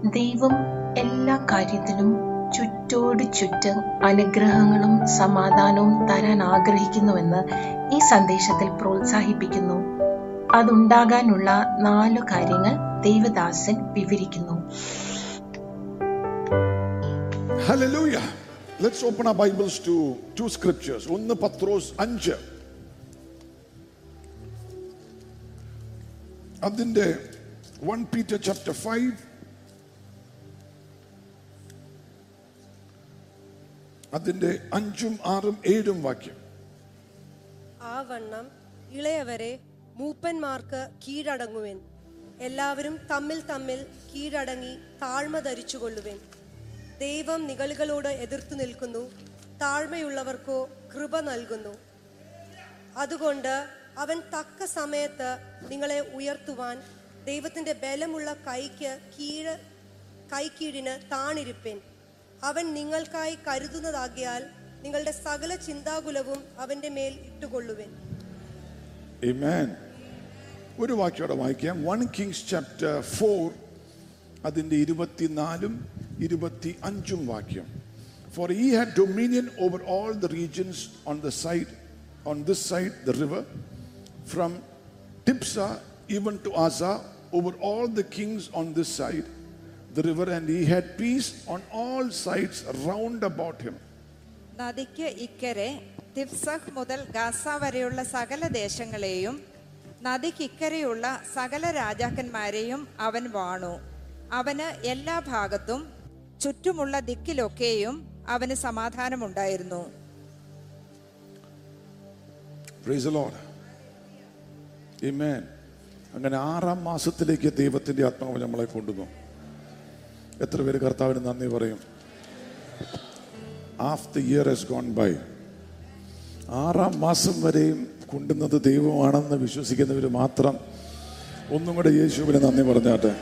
ദൈവം എല്ലാ കാര്യത്തിലും ചുറ്റോട് ചുറ്റ് അനുഗ്രഹങ്ങളും സമാധാനവും തരാൻ ആഗ്രഹിക്കുന്നുവെന്ന് ഈ സന്ദേശത്തിൽ പ്രോത്സാഹിപ്പിക്കുന്നു അതുണ്ടാകാനുള്ള നാലു കാര്യങ്ങൾ ദൈവദാസൻ വിവരിക്കുന്നു Hallelujah. Let's open our Bibles to two scriptures. ഒന്ന് പത്രോസ് അഞ്ച് അതിന്റെ വൺ പീറ്റർ ചാപ്റ്റർ ഫൈവ് അതിന്റെ അഞ്ചും ആറും ഏഴും വാക്യം ആ വണ്ണം ഇളയവരെ മൂപ്പന്മാർക്ക് കീഴടങ്ങുവൻ എല്ലാവരും തമ്മിൽ തമ്മിൽ കീഴടങ്ങി താഴ്മ ധരിച്ചുകൊള്ളുവൻ ദൈവം നിഗളികളോട് എതിർത്തു നിൽക്കുന്നു താഴ്മയുള്ളവർക്കോ കൃപ നൽകുന്നു അതുകൊണ്ട് അവൻ തക്ക സമയത്ത് നിങ്ങളെ ഉയർത്തുവാൻ ദൈവത്തിന്റെ ബലമുള്ള കൈക്ക് കീഴ് കൈക്കീഴിന് താണിരിപ്പൻ അവൻ നിങ്ങൾക്കായി കരുതുന്നതാകിയാൽ നിങ്ങളുടെ സകല ചിന്താകുലവും അവന്റെ മേൽ ഇട്ടുകൊള്ളുവൻ Amen. ഒരു വാക്യോടെ വായിക്കാം വൺ കിങ്സ് ചാപ്റ്റർ ഫോർ അതിന്റെ ഇരുപത്തിനാലും ഇരുപത്തി അഞ്ചും വാക്യം for he had dominion over all the regions on the side on this side the river from Tiphsah even to Azzah over all the kings on this side the river and he had peace on all sides round about him നദിക്ക് ഇക്കരെ തിഫ്സഹ് മുതൽ Gaza വരെയുള്ള സകല ദേശങ്ങളെയും നദിക്കിക്കരെയുള്ള സകല രാജാക്കന്മാരെയും അവൻ വാണു അവന് എല്ലാ ഭാഗത്തും ചുറ്റുമുള്ള ദിക്കിലൊക്കെയും അവന് സമാധാനമുണ്ടായിരുന്നു Praise the Lord. Amen. അങ്ങനെ ആറാം മാസത്തിലേക്ക് ദൈവത്തിന്റെ ആത്മാവ് നമ്മളെ കൊണ്ടുവന്നു എത്ര പേര് കർത്താവിന് നന്ദി പറയും half the year has gone by ആറാം മാസം വരെയും കൊണ്ടുവന്നത് ദൈവമാണെന്ന് വിശ്വസിക്കുന്നവർ മാത്രം ഒന്നും കൂടെ യേശുവിന് നന്ദി പറഞ്ഞാട്ടെ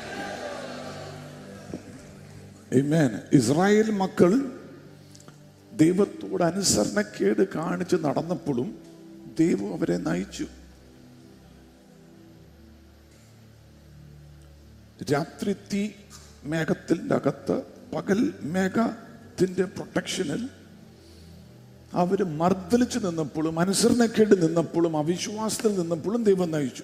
Amen. ഇസ്രായേൽ മക്കൾ ദൈവത്തോട് അനുസരണക്കേട് കാണിച്ച് നടന്നപ്പോഴും ദൈവം അവരെ നയിച്ചു രാത്രി തീ മേഘത്തിൻ്റെ അകത്ത് പകൽ മേഘത്തിന്റെ പ്രൊട്ടക്ഷനിൽ അവർ മർദ്ദലിച്ച് നിന്നപ്പോഴും അനുസരണക്കേട് നിന്നപ്പോഴും അവിശ്വാസത്തിൽ നിന്നപ്പോഴും ദൈവം നയിച്ചു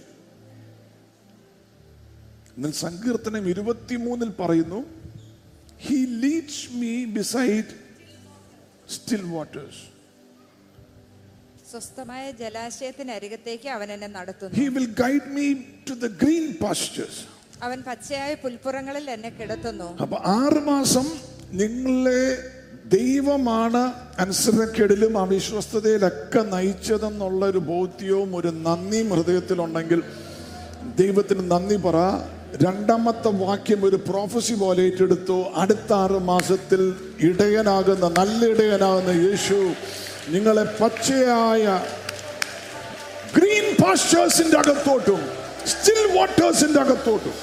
എന്നാൽ സങ്കീർത്തനം ഇരുപത്തിമൂന്നിൽ പറയുന്നു he leads me beside still waters സ്വസ്ഥമായ ജലാശയത്തിനരികത്തേക്ക് അവൻ എന്നെ നടത്തുന്നു He will guide me to the green pastures. അവൻ പച്ചയായ പുൽപ്പുറങ്ങളിൽ എന്നെ കിടത്തുന്നു അപ്പൊ ആറ് മാസം നിങ്ങളെ ദൈവമാണ് അനുസരണക്കേടിലും അവിശ്വസ്തതയിലൊക്കെ നയിച്ചതെന്നുള്ള ഒരു ബോധ്യവും ഒരു നന്ദിയും ഹൃദയത്തിലുണ്ടെങ്കിൽ ദൈവത്തിന് നന്ദി പറ രണ്ടാമത്തെ വാക്യം ഒരു പ്രോഫസി പോലെ ഏറ്റെടുത്തു അടുത്ത ആറ് മാസത്തിൽ ഇടയനാകുന്ന നല്ല ഇടയനാകുന്ന യേശു നിങ്ങളെ പച്ചയായ ഗ്രീൻ പാസ്റ്റേഴ്സിന്റെ അകത്തോട്ടും സ്റ്റിൽ വാട്ടേഴ്സിന്റെ അകത്തോട്ടും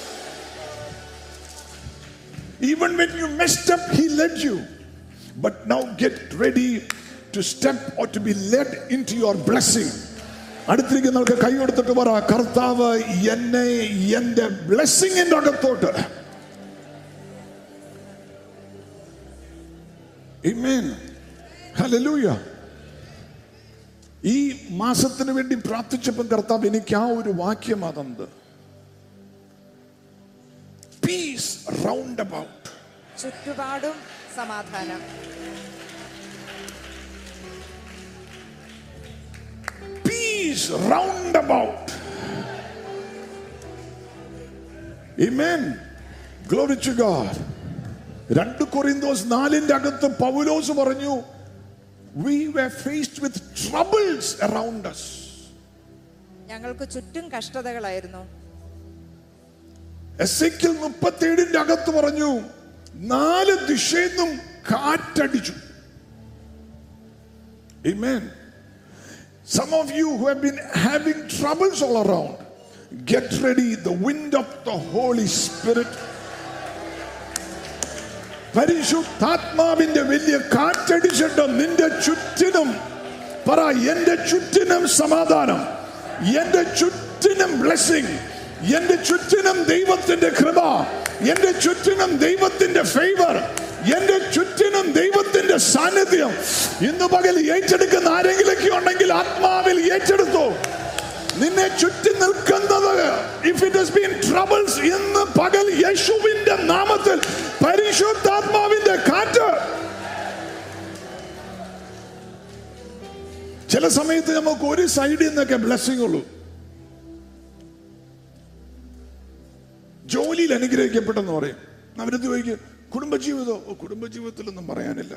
Even when you messed up, He led you. But now get ready to step or to be led into your blessing. അടുത്തിരിക്കുന്നവർക്ക് കൈ കൊടുത്തിട്ട് പറ കർത്താവ് എന്നെ എന്റെ ബ്ലെസ്സിങ്ങിന്റെ അകത്തോട്ട് Amen. Hallelujah. ഈ മാസത്തിന് വേണ്ടി പ്രാർത്ഥിച്ചപ്പോൾ കർത്താവ് എനിക്ക് ആ ഒരു വാക്യം അതെന്ത് പീസ് റൗണ്ട് അബൌട്ട് ചുറ്റുപാടും സമാധാനം peace round about. Amen. Glory to God. രണ്ട് കൊറിന്തോസ് നാലിന്റെ അകത്ത് പൗലോസ് പറഞ്ഞു we were faced with troubles around us. ഞങ്ങൾക്ക് ചുറ്റും കഷ്ടതകളായിരുന്നു എസെക്കിൽ മുപ്പത്തേഴിന്റെ അകത്ത് പറഞ്ഞു നാല് ദിശയിൽ നിന്നും കാറ്റടിച്ചു Amen. Some of you who have been having troubles all around, get ready. The wind of the Holy Spirit. പരിശുദ്ധാത്മാവിന്റെ വലിയ കാറ്റടിച്ചിട്ട് നിന്റെ ചുറ്റിനും പറ എന്റെ ചുറ്റിനും സമാധാനം എന്റെ ചുറ്റിനും ബ്ലെസ്സിങ് എന്റെ ചുറ്റിനും ദൈവത്തിന്റെ കൃപ എന്റെ ചുറ്റിനും ദൈവത്തിന്റെ ഫേവർ എന്റെ ചുറ്റിനും ദൈവത്തിന്റെ സാന്നിധ്യം ഇന്ന് പകൽ ഏറ്റെടുക്കുന്ന ആരെങ്കിലൊക്കെ ഉണ്ടെങ്കിൽ ആത്മാവിൽ ഏറ്റെടുത്തു നിന്നെ ചുറ്റി നിൽക്കുന്നത് if it has been troubles ഇന്ന് പകൽ യേശുവിന്റെ നാമത്തിൽ പരിശുദ്ധാത്മാവിന്റെ കാറ്റ് ചില സമയത്ത് നമുക്ക് ഒരു സൈഡിൽ നിന്നൊക്കെ ബ്ലെസ്സിങ് ഉള്ളൂ ജോലിയിൽ അനുഗ്രഹിക്കപ്പെട്ടെന്ന് പറയും അവരത് ചോദിക്കും കുടുംബജീവിതം ഓ കുടുംബജീവിതത്തിലൊന്നും പറയാനില്ല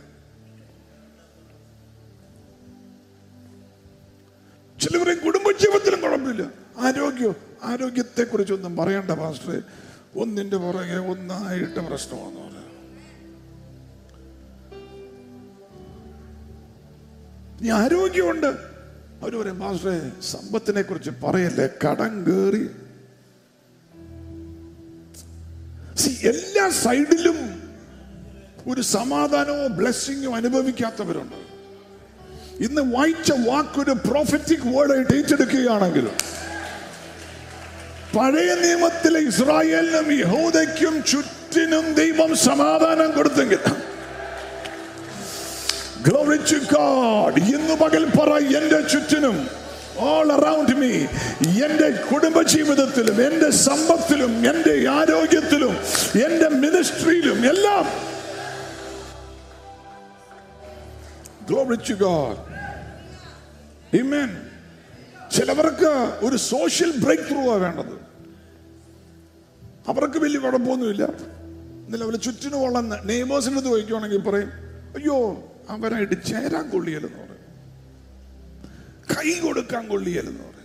ചിലവരെ കുടുംബജീവിതത്തിലും കുഴപ്പമില്ല ആരോഗ്യം ആരോഗ്യത്തെ കുറിച്ചൊന്നും പറയണ്ട പാസ്റ്ററെ ഒന്നിന്റെ പുറകെ ഒന്നായിട്ട് പ്രശ്നമാണെന്ന് പറയാം നീ ആരോഗ്യമുണ്ട് അവർ പറയും പാസ്റ്ററെ സമ്പത്തിനെ കുറിച്ച് പറയല്ലേ കടം കേറി See, എല്ലാ സൈഡിലും ഒരു സമാധാനവും ബ്ലെസ്സിങ്ങും അനുഭവിക്കാത്തവരുണ്ട് ഇന്ന് വായിച്ച വാക്കൊരു പ്രോഫറ്റിക് വേർഡായിട്ട് ഏറ്റെടുക്കുകയാണെങ്കിൽ പഴയ നിയമത്തിലെ ഇസ്രായേലിനും യഹൂദയ്ക്കും ചുറ്റിനും ദൈവം സമാധാനം കൊടുത്തെങ്കിൽ Glory to God. ഇന്ന് പകൽ പറ എന്റെ ചുറ്റിനും ഓൾ അറൗണ്ട് മീ എന്റെ കുടുംബജീവിതത്തിലും എന്റെ സമ്പത്തിലും എന്റെ ആരോഗ്യത്തിലും എന്റെ മിനിസ്ട്രിയിലും എല്ലാം Glory to God. Amen. ചിലവർക്ക് ഒരു സോഷ്യൽ ബ്രേക്ക് ത്രൂ ആ വേണ്ടത് അവർക്ക് വലിയ കുഴപ്പമൊന്നുമില്ല എന്നാലും അവരെ ചുറ്റിനുമുള്ള നെയ്ബേഴ്സിൻ്റെ അടുത്ത് ചോദിക്കുവാണെങ്കിൽ പറയും അയ്യോ അവരായിട്ട് ചേരാൻ കൊള്ളിയല്ലെന്ന് പറയും കൈ കൊടുക്കാൻ കൊള്ളിയല്ലെന്ന് പറയും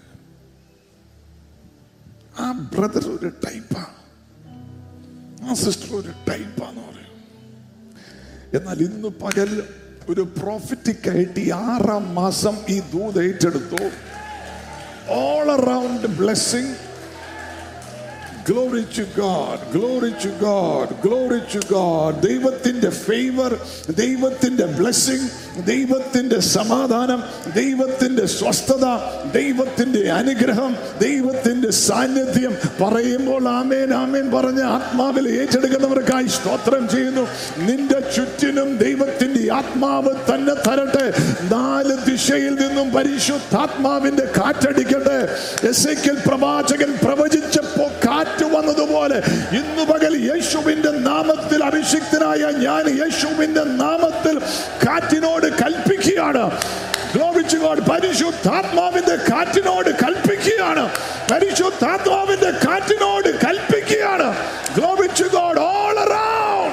ആ ബ്രദർ ഒരു ടൈപ്പാ ആ സിസ്റ്റർ ഒരു ടൈപ്പാന്ന് പറയും എന്നാൽ ഇന്ന് പകൽ ഒരു പ്രോഫിറ്റിക് ആയിട്ട് ഈ ആറാം മാസം ഈ ദൂത് ഏറ്റെടുത്തു all around blessing Glory to God, glory to God, glory to God. ദൈവത്തിന്റെ ഫേവർ ദൈവത്തിന്റെ ബ്ലെസ്സിങ് ദൈവത്തിന്റെ സമാധാനം ദൈവത്തിന്റെ സ്വസ്ഥത ദൈവത്തിന്റെ അനുഗ്രഹം ദൈവത്തിന്റെ സാന്നിധ്യം പറയുമ്പോൾ ആമേൻ ആമേൻ പറഞ്ഞ് ആത്മാവിൽ ഏറ്റെടുക്കുന്നവർക്കായി സ്തോത്രം ചെയ്യുന്നു നിന്റെ ചുറ്റിനും ദൈവത്തിന്റെ ആത്മാവ് തന്നെ തരട്ടെ നാല് ദിശയിൽ നിന്നും പരിശുദ്ധാത്മാവിന്റെ കാറ്റടിക്കട്ടെ എസേക്കൽ പ്രവാചകൻ പ്രവചിച്ചപ്പോ കാറ്റ് വന്നതുപോലെ ഇന്നു പകൽ യേശുവിന്റെ നാമത്തിൽ അഭിഷിക്തനായ ഞാൻ യേശുവിന്റെ നാമത്തിൽ കാറ്റിനോട് കൽപ്പിക്കുകയാണ് Glory to God. പരിശുദ്ധാത്മാവിന്റെ കാറ്റിനോട് കൽപ്പിക്കുകയാണ് പരിശുദ്ധാത്മാവിന്റെ കാറ്റിനോട് കൽപ്പിക്കുകയാണ് Glory to God all around.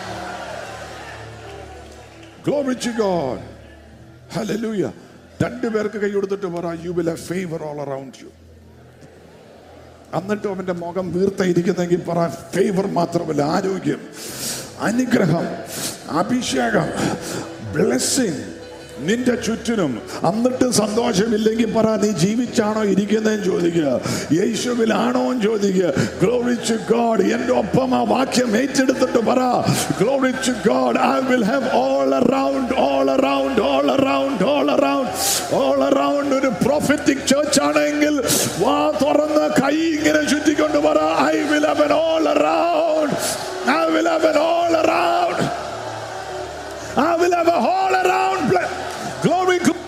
Glory to God. Hallelujah. രണ്ടുപേർക്ക് കൈ കൊടുത്തിട്ട് പറ you will have favour all around you എന്നിട്ടും അവന്റെ മുഖം വീർത്തായിരിക്കുന്നെങ്കിൽ പറ ഫേവർ മാത്രമല്ല ആരോഗ്യം അനുഗ്രഹം അഭിഷേകം ബ്ലെസ്സിങ് നിന്റെ ചുറ്റിനും എന്നിട്ടും സന്തോഷമില്ലെങ്കിൽ പറ നീ ജീവിച്ചാണോ ഇരിക്കുന്നതെന്ന് ചോദിക്കുക യേശുവിലാണോ എന്ന് ചോദിക്കുക ഗ്ലോറി ടു ഗോഡ് എന്റെ ഒപ്പം ആ വാക്യം ഏറ്റെടുത്തിട്ട് പറ glory to God I will have all around all around all around all around all around ഒരു പ്രോഫിറ്റിക് ചേർച്ച് ആണെങ്കിൽ വാ തുറന്ന് കൈ ഇങ്ങനെ ചുറ്റിക്കൊണ്ട് പറ I will have an all around I will have an all around I will have a all around ble- glory gl-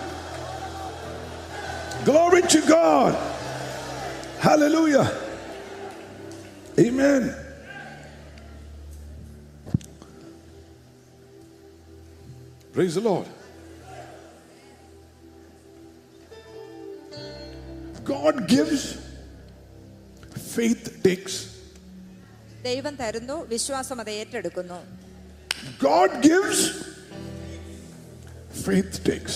glory to God hallelujah amen praise the Lord God gives faith takes ദൈവം തരുന്നു വിശ്വാസം അത് ഏറ്റെടുക്കുന്നു God gives, faith takes.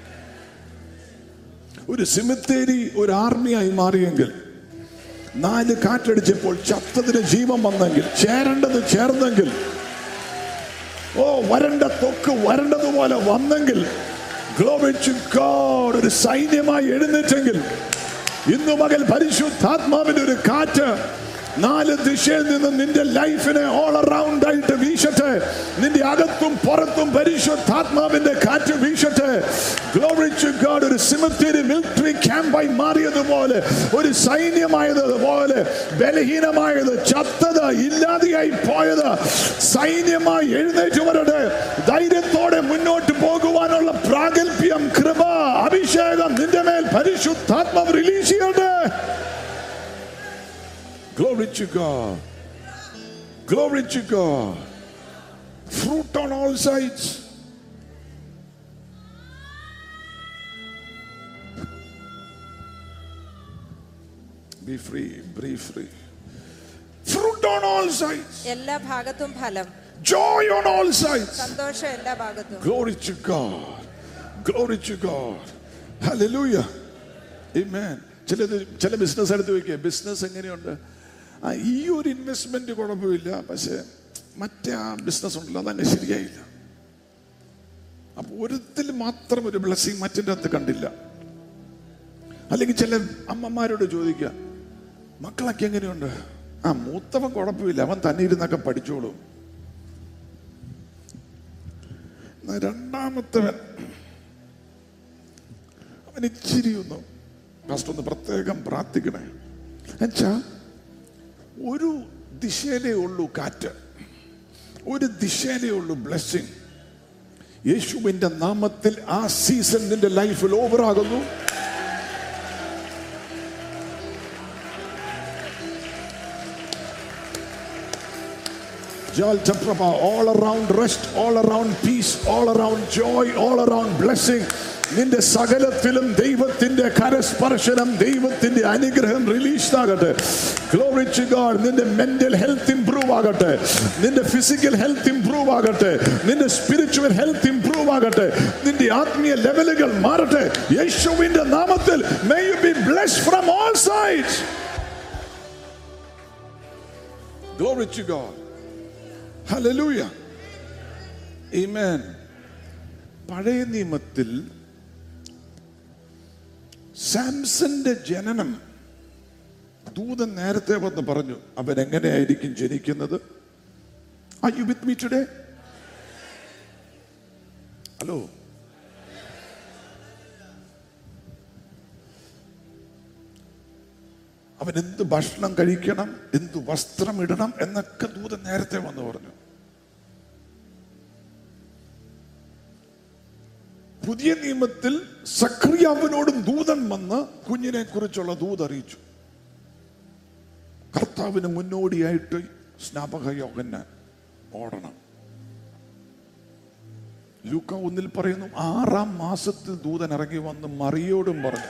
ഒരു സിമിത്തേരി ഒരു ആർമിയായി മാറിയെങ്കിൽ നാല് കാറ്റടിച്ചപ്പോൾ ചത്തതിന് ജീവൻ വന്നെങ്കിൽ ചേരേണ്ടത് ചേർന്നെങ്കിൽ ഓ വരണ്ട തൊക്ക് വരണ്ടതുപോലെ വന്നെങ്കിൽ Glory to God ഒരു സൈന്യമായി എഴുന്നേറ്റെങ്കിൽ ഇന്നു മകൽ പരിശുദ്ധാത്മാവിന്റെ ഒരു കാറ്റ് നാല് ദിശയിൽ നിന്ന് നിന്റെ ലൈഫിനെ ഓൾ അറൗണ്ട് ആയിട്ട് വീശട്ടെ നിന്റെ അകത്തും പുറത്തും പരിശുദ്ധാത്മാവിന്റെ കാറ്റ് വീശട്ടെ Glory to God ഒരു സിമത്തേരി മിലിറ്ററി ക്യാമ്പായി മാറിയതുപോലെ ഒരു സൈന്യമായതുപോലെ ബലഹീനമായത് ചത്തത് ഇല്ലാതെയായി പോയത് സൈന്യമായി എഴുന്നേറ്റ് വരട്ടെ ധൈര്യത്തോടെ മുന്നോട്ട് പോകുവാനുള്ള പ്രാഗൽഭ്യം കൃപ അഭിഷേകം നിന്റെ മേൽ പരിശുദ്ധാത്മാവ് റിലീസ് ചെയ്യട്ടെ Glory to God. Glory to God. Fruit on all sides. Be free, be free. Fruit on all sides. എല്ലാ ഭാഗത്തും ഫലം Joy on all sides. സന്തോഷം എല്ലാ ഭാഗത്തും Glory to God. Glory to God. Hallelujah. Amen. ചിലത് ചില business എടുത്ത് വയ്ക്കുക ബിസിനസ് എങ്ങനെയുണ്ട് ആ ഈ ഒരു ഇൻവെസ്റ്റ്മെന്റ് കുഴപ്പമില്ല പക്ഷെ മറ്റേ ആ ബിസിനസ് ഉണ്ടല്ലോ അതന്നെ ശരിയായില്ല അപ്പൊ ഒരുത്തിൽ മാത്രം ഒരു ബ്ലെസ്സിങ് മറ്റിൻ്റെ അകത്ത് കണ്ടില്ല അല്ലെങ്കിൽ ചില അമ്മമാരോട് ചോദിക്കുക മക്കളൊക്കെ എങ്ങനെയുണ്ട് ആ മൂത്തവൻ കുഴപ്പമില്ല അവൻ തന്നെ ഇരുന്നൊക്കെ പഠിച്ചോളും എന്നാ രണ്ടാമത്തവൻ അവൻ ഇച്ചിരി ഒന്ന് ഫസ്റ്റ് ഒന്ന് പ്രത്യേകം പ്രാർത്ഥിക്കണേ എന്നുവെച്ചാ ഒരു ദിശയിലേ ഉള്ളൂ കാറ്റ് ഒരു ദിശയിലേ ഉള്ളൂ ബ്ലെസ്സിങ് യേശുവിന്റെ നാമത്തിൽ ആ സീസൺ നിന്റെ ലൈഫിൽ ഓവർ ആകുന്നു Jaltaprabha, all around rest, all around peace, all around joy, all around blessing. നിന്റെ സകലത്തിലും ദൈവത്തിന്റെ കരസ്പർശനം ദൈവത്തിന്റെ അനുഗ്രഹം റിലീസ് ആകട്ടെ ഗ്ലോറി ടു ഗോഡ് നിന്റെ മെന്റൽ ഹെൽത്ത് ഇംപ്രൂവ് ആകട്ടെ നിന്റെ ഫിസിക്കൽ ഹെൽത്ത് ഇംപ്രൂവ് ആകട്ടെ നിന്റെ സ്പിരിച്വൽ ഹെൽത്ത് ഇംപ്രൂവ് ആകട്ടെ നിന്റെ ആത്മീയ ലെവലുകൾ മാറട്ടെ യേശുവിന്റെ നാമത്തിൽ may you be blessed from all sides glory to God hallelujah amen പഴയ നിയമത്തിൽ സാംസന്റെ ജനനം ദൂതൻ നേരത്തെ വന്ന് പറഞ്ഞു അവൻ എങ്ങനെയായിരിക്കും ജനിക്കുന്നത് Are you with me today? Hello അവൻ എന്ത് ഭക്ഷണം കഴിക്കണം എന്ത് വസ്ത്രം ഇടണം എന്നൊക്കെ ദൂതൻ നേരത്തെ വന്ന് പറഞ്ഞു പുതിയ നിയമത്തിൽ സക്രിയാവിനോടും ദൂതൻ വന്ന് കുഞ്ഞിനെ കുറിച്ചുള്ള ദൂത് അറിയിച്ചു കർത്താവിന് മുന്നോടിയായിട്ട് സ്നാപക യോഗന് ഓടണം ലൂക്ക ഒന്നിൽ പറയുന്നു ആറാം മാസത്തിൽ ദൂതൻ ഇറങ്ങി വന്ന് മറിയോടും പറഞ്ഞു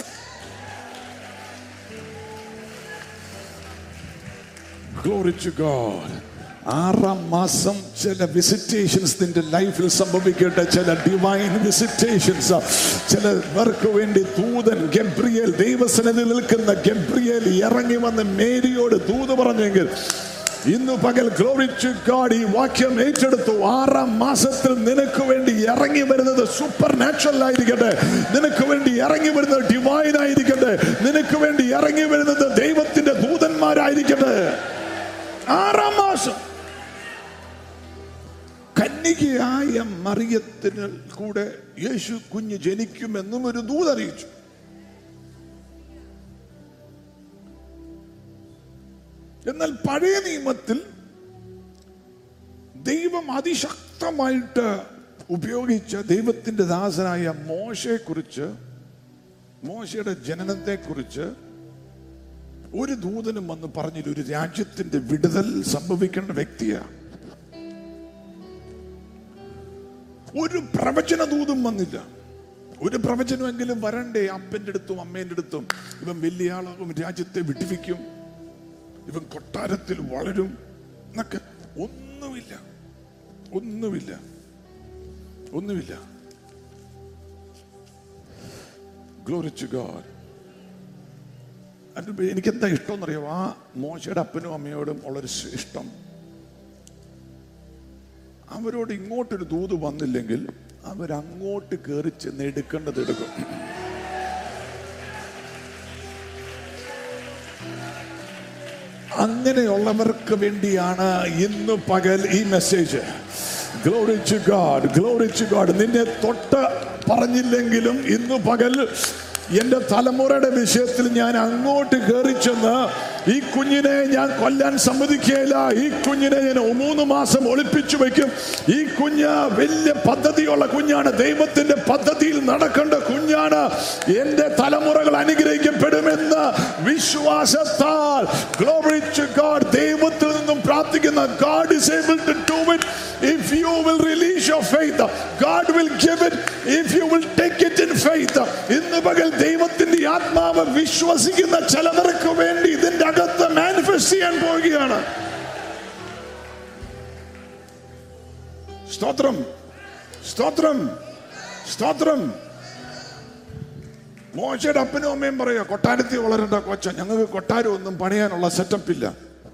Glory to God. ആറാം മാസം ചില വിസിറ്റേഷൻസ് നിന്റെ ലൈഫിൽ സംഭവിക്കട്ടെ ചില ഡിവൈൻ വിസിറ്റേഷൻസ് ചിലവർക്ക് വേണ്ടി ദൂതൻ ഗബ്രിയേൽ ദൈവസനത്തിൽ നിൽക്കുന്ന ഗബ്രിയേൽ ഇറങ്ങി വന്ന് മേരിയോട് ദൂത് പറഞ്ഞെങ്കിൽ ഇന്ന് പകൽ ഗ്ലോറി ടു ഗോഡ് ഈ വാക്യം ഏറ്റെടുത്തു ആറാം മാസത്തിൽ നിനക്ക് വേണ്ടി ഇറങ്ങി വരുന്നത് സൂപ്പർ നാച്ചുറൽ ആയിരിക്കട്ടെ നിനക്ക് വേണ്ടി ഇറങ്ങി വരുന്നത് ഡിവൈൻ ആയിരിക്കട്ടെ നിനക്ക് വേണ്ടി ഇറങ്ങി വരുന്നത് ദൈവത്തിന്റെ ദൂതന്മാരായിരിക്കട്ടെ ആറാം മാസം കന്യകയായ മറിയത്തിന് കൂടെ യേശു കുഞ്ഞ് ജനിക്കുമെന്നും ഒരു ദൂതറിയിച്ചു എന്നാൽ പഴയ നിയമത്തിൽ ദൈവം അതിശക്തമായിട്ട് ഉപയോഗിച്ച ദൈവത്തിന്റെ ദാസനായ മോശയെ കുറിച്ച് മോശയുടെ ജനനത്തെ കുറിച്ച് ഒരു ദൂതനും വന്ന് പറഞ്ഞില്ല ഒരു രാജ്യത്തിന്റെ വിടുതൽ സംഭവിക്കേണ്ട വ്യക്തിയാണ് ഒരു പ്രവചന ദൂതും വന്നില്ല ഒരു പ്രവചനമെങ്കിലും വരണ്ടേ അപ്പന്റെ അടുത്തും അമ്മേന്റെ അടുത്തും ഇവൻ വലിയ ആളാകും രാജ്യത്തെ വിടിവിക്കും ഇവൻ കൊട്ടാരത്തിൽ വളരും എന്നൊക്കെ ഒന്നുമില്ല ഒന്നുമില്ല ഒന്നുമില്ല ഗ്ലോറി ടു ഗോഡ് അത് എനിക്കെന്താ ഇഷ്ടം എന്നറിയാം ആ മോശയുടെ അപ്പനും അമ്മയോടും ഉള്ളൊരു സ് ഇഷ്ടം അവരോട് ഇങ്ങോട്ടൊരു ദൂത് വന്നില്ലെങ്കിൽ അവരങ്ങോട്ട് കയറി ചെന്ന് എടുക്കേണ്ടത് എടുക്കും അങ്ങനെയുള്ളവർക്ക് വേണ്ടിയാണ് ഇന്ന് പകൽ ഈ message glory to God glory to God നിന്നെ തൊട്ട് പറഞ്ഞില്ലെങ്കിലും ഇന്ന് പകൽ എന്റെ തലമുറയുടെ വിഷയത്തിൽ ഞാൻ അങ്ങോട്ട് കയറി ചെന്ന് ഈ കുഞ്ഞിനെ ഞാൻ കൊല്ലാൻ സമ്മതിക്കുകയില്ല ഈ കുഞ്ഞിനെ ഞാൻ മൂന്ന് മാസം ഒളിപ്പിച്ചു വെക്കും ഈ കുഞ്ഞ് വലിയ പദ്ധതിയുള്ള കുഞ്ഞാണ് ദൈവത്തിന്റെ പദ്ധതിയിൽ നടക്കേണ്ട കുഞ്ഞാണ് എന്റെ തലമുറകൾ അനുഗ്രഹിക്കപ്പെടുമെന്ന് വിശ്വാസത്താൽ Glory to God ദൈവത്തിൽ നിന്നും പ്രാർത്ഥിക്കുന്ന God is able to do it if you will release your faith God will give it if you will take it in faith ഇന്ന് പകൽ ദൈവത്തിന്റെ ആത്മാവ് വിശ്വസിക്കുന്ന ചിലവർക്ക് വേണ്ടി ഇതിന്റെ അകത്ത് മാനിഫെസ്റ്റ് ചെയ്യാൻ പോവുകയാണ് സ്തോത്രം സ്തോത്രം സ്തോത്രം മോശയുടെ അപ്പനും അമ്മയും പറയുക കൊട്ടാരത്തിൽ വളരേണ്ട കൊച്ച ഞങ്ങൾക്ക് കൊട്ടാരം ഒന്നും പണിയാനുള്ള സെറ്റപ്പ് ഇല്ല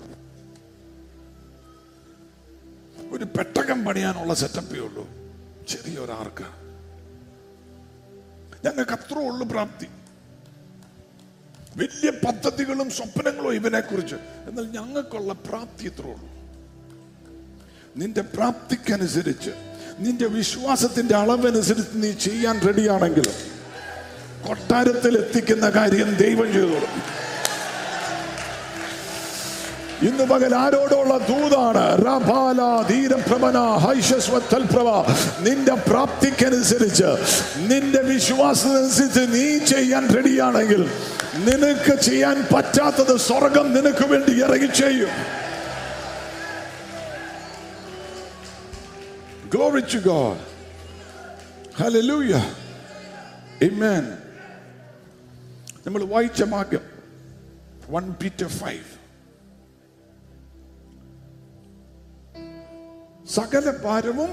ഒരു പെട്ടകം പണിയാനുള്ള സെറ്റപ്പേ ഉള്ളൂ ചെറിയൊരാർക്ക ഞങ്ങൾക്ക് അത്ര ഉള്ളു പ്രാപ്തി വലിയ പദ്ധതികളും സ്വപ്നങ്ങളും ഇവനെ കുറിച്ച് എന്നാൽ ഞങ്ങൾക്കുള്ള പ്രാപ്തി ഇത്ര ഉള്ളൂ നിന്റെ പ്രാപ്തിക്കനുസരിച്ച് നിന്റെ വിശ്വാസത്തിന്റെ അളവനുസരിച്ച് നീ ചെയ്യാൻ റെഡിയാണെങ്കിൽ കൊട്ടാരത്തിൽ എത്തിക്കുന്ന കാര്യം ദൈവം ചെയ്തോളും ഇന്ന് പകൽ ആരോടുള്ള ദൂതാണ് റഭാല ധീരപ്രഭന ഹൈഷസ്വത്തൽപ്രഭ നിന്റെ പ്രാപ്തിക്കനുസരിച്ച് നിന്റെ വിശ്വാസത്തിനനുസരിച്ച് നീ ചെയ്യാൻ റെഡിയാണെങ്കിൽ നിനക്ക് ചെയ്യാൻ പറ്റാത്തത് സ്വർഗം നിനക്ക് വേണ്ടി ഇറങ്ങി ചെയ്യും Glory to God. Hallelujah. Amen. നമ്മൾ വായിച്ച വാക്യം വൺ പീറ്റർ ഫൈവ് സകല ഭാരവും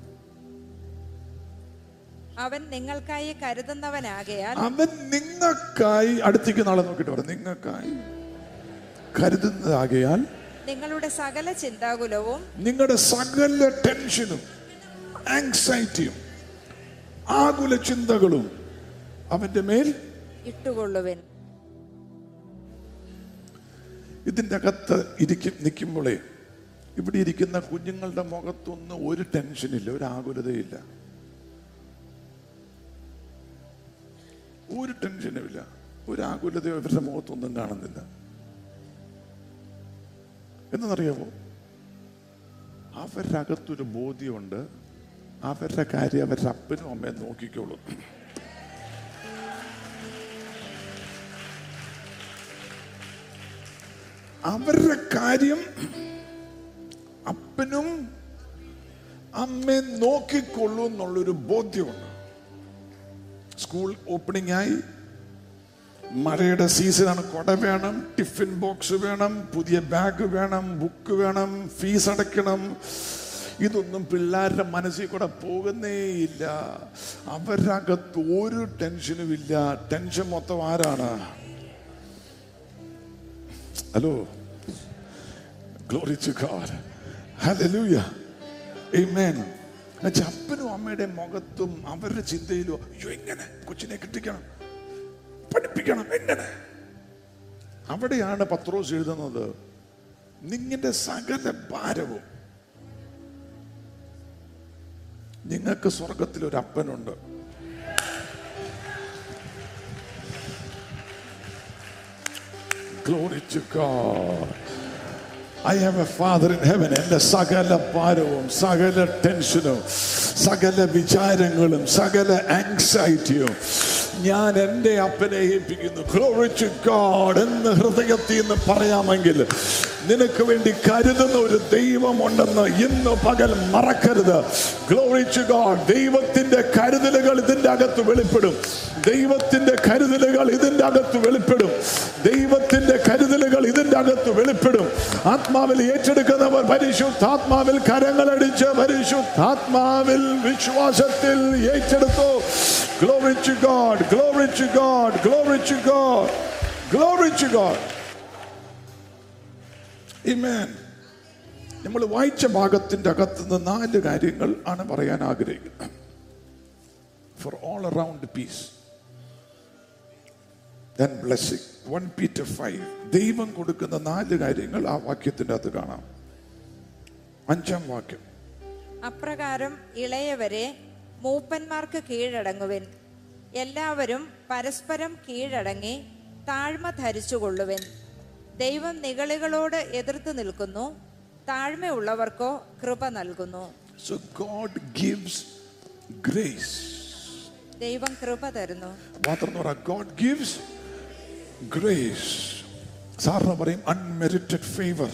അവൻ നിങ്ങൾക്കായി കരുതുന്നവനാകയാൽ അവൻ നിങ്ങൾക്കായി അടുത്തേക്ക് നാളെ നോക്കിട്ട് പറയാം നിങ്ങൾക്കായി കരുതുന്നതാകയാൽ നിങ്ങളുടെ സകല ചിന്താകുലവും നിങ്ങളുടെ സകല ടെൻഷനും ആങ്സൈറ്റിയും ആകുല ചിന്തകളും അവന്റെ മേൽ ഇട്ടുകൊള്ളുവിൻ ഇതിൻ്റെ അകത്ത് ഇരിക്കും നിൽക്കുമ്പോഴേ ഇവിടെ ഇരിക്കുന്ന കുഞ്ഞുങ്ങളുടെ മുഖത്തൊന്നും ഒരു ടെൻഷനില്ല ഒരു ആകുലതയില്ല ഒരു ടെൻഷനുമില്ല ഒരു ആകുലതയോ ഇവരുടെ മുഖത്തൊന്നും കാണുന്നില്ല എന്നറിയാമോ അവരുടെ അകത്തൊരു ബോധ്യമുണ്ട് അവരുടെ കാര്യം അവരുടെ അപ്പനും അമ്മയും നോക്കിക്കോളും അവരുടെ കാര്യം അപ്പനും അമ്മയും നോക്കിക്കൊള്ളൂ എന്നുള്ളൊരു ബോധ്യമുണ്ട് സ്കൂൾ ഓപ്പണിംഗ് ആയി മഴയുടെ സീസണാണ് കൊട വേണം ടിഫിൻ ബോക്സ് വേണം പുതിയ ബാഗ് വേണം ബുക്ക് വേണം ഫീസ് അടയ്ക്കണം ഇതൊന്നും പിള്ളേരുടെ മനസ്സിൽ കൂടെ പോകുന്നേയില്ല അവരുടെ അകത്ത് ഒരു ടെൻഷനും ഇല്ല ടെൻഷൻ മൊത്തം ആരാണ് hello glory to God hallelujah amen എന്നുവെച്ചാൽ അപ്പനും അമ്മയുടെ മുഖത്തും അവരുടെ ചിന്തയിലും അയ്യോ എങ്ങനെ കൊച്ചിനെ കിട്ടിക്കണം പഠിപ്പിക്കണം എങ്ങനെ അവിടെയാണ് പത്രോസ് എഴുതുന്നത് നിങ്ങളുടെ സകല ഭാരവും നിങ്ങൾക്ക് സ്വർഗത്തിൽ ഒരു അപ്പനുണ്ട് Glory to God. I have a father in heaven. എന്റെ സകല ഭാരവും സകല ടെൻഷനും സകല വിചാരങ്ങളും സകല ആങ്സൈറ്റിയും ഞാൻ എൻ്റെ അപ്പനെ ഏൽപ്പിക്കുന്നു Glory to God എന്ന് ഹൃദയത്തിൽ നിന്ന് പറയാമെങ്കിൽ നിനക്ക് വേണ്ടി കരുതുന്ന ഒരു ദൈവമുണ്ടെന്ന് ഇന്ന് പകൽ മറക്കരുത് Glory to God ദൈവത്തിന്റെ കരുതലുകൾ ഇതിന്റെ അകത്ത് വെളിപ്പെടും ദൈവത്തിന്റെ കരുതലുകൾ ഇതിന്റെ അകത്ത് വെളിപ്പെടും ദൈവത്തിന്റെ കരുതലുകൾ ഇതിന്റെ അകത്ത് വെളിപ്പെടും ആത്മാവിൽ ഏറ്റെടുക്കുന്നവർ പരിശുദ്ധാത്മാവിൽ കരങ്ങളടിച്ച് പരിശുദ്ധാത്മാവിൽ വിശ്വാസത്തിൽ ഏറ്റെടുത്തു Glory to God, glory to God, glory to God, glory to God. Amen. നമ്മൾ വായിച്ച ഭാഗത്തിന്റെ അകത്ത് നിന്ന് നാല് കാര്യങ്ങൾ ആണ് പറയാൻ ആഗ്രഹിക്കുന്നത് for all around peace then blessing. 1 Peter 5. ദൈവം കൊടുക്കുന്ന നാല് കാര്യങ്ങൾ ആ വാക്യത്തിന്റെ അകത്ത് കാണാം അഞ്ചാം വാക്യം അപ്രകാരം ഇളയവരെ മൂപ്പന്മാർക്ക് കീഴടങ്ങുവിൻ എല്ലാവരും പരസ്പരം കീഴടങ്ങി താഴ്മ ധരിച്ചുകൊള്ളുവിൻ ദൈവം നിഗളികളോട് എതിർത്ത് നിൽക്കുന്നു താഴ്മയുള്ളവർക്കോ കൃപ നൽകുന്നു So God gives grace. ദൈവം കൃപ തരുന്നു മാത്രം പറ ഗോഡ് ഗിവ്സ് ഗ്രേസ് സാറിന് പറയും unmerited favour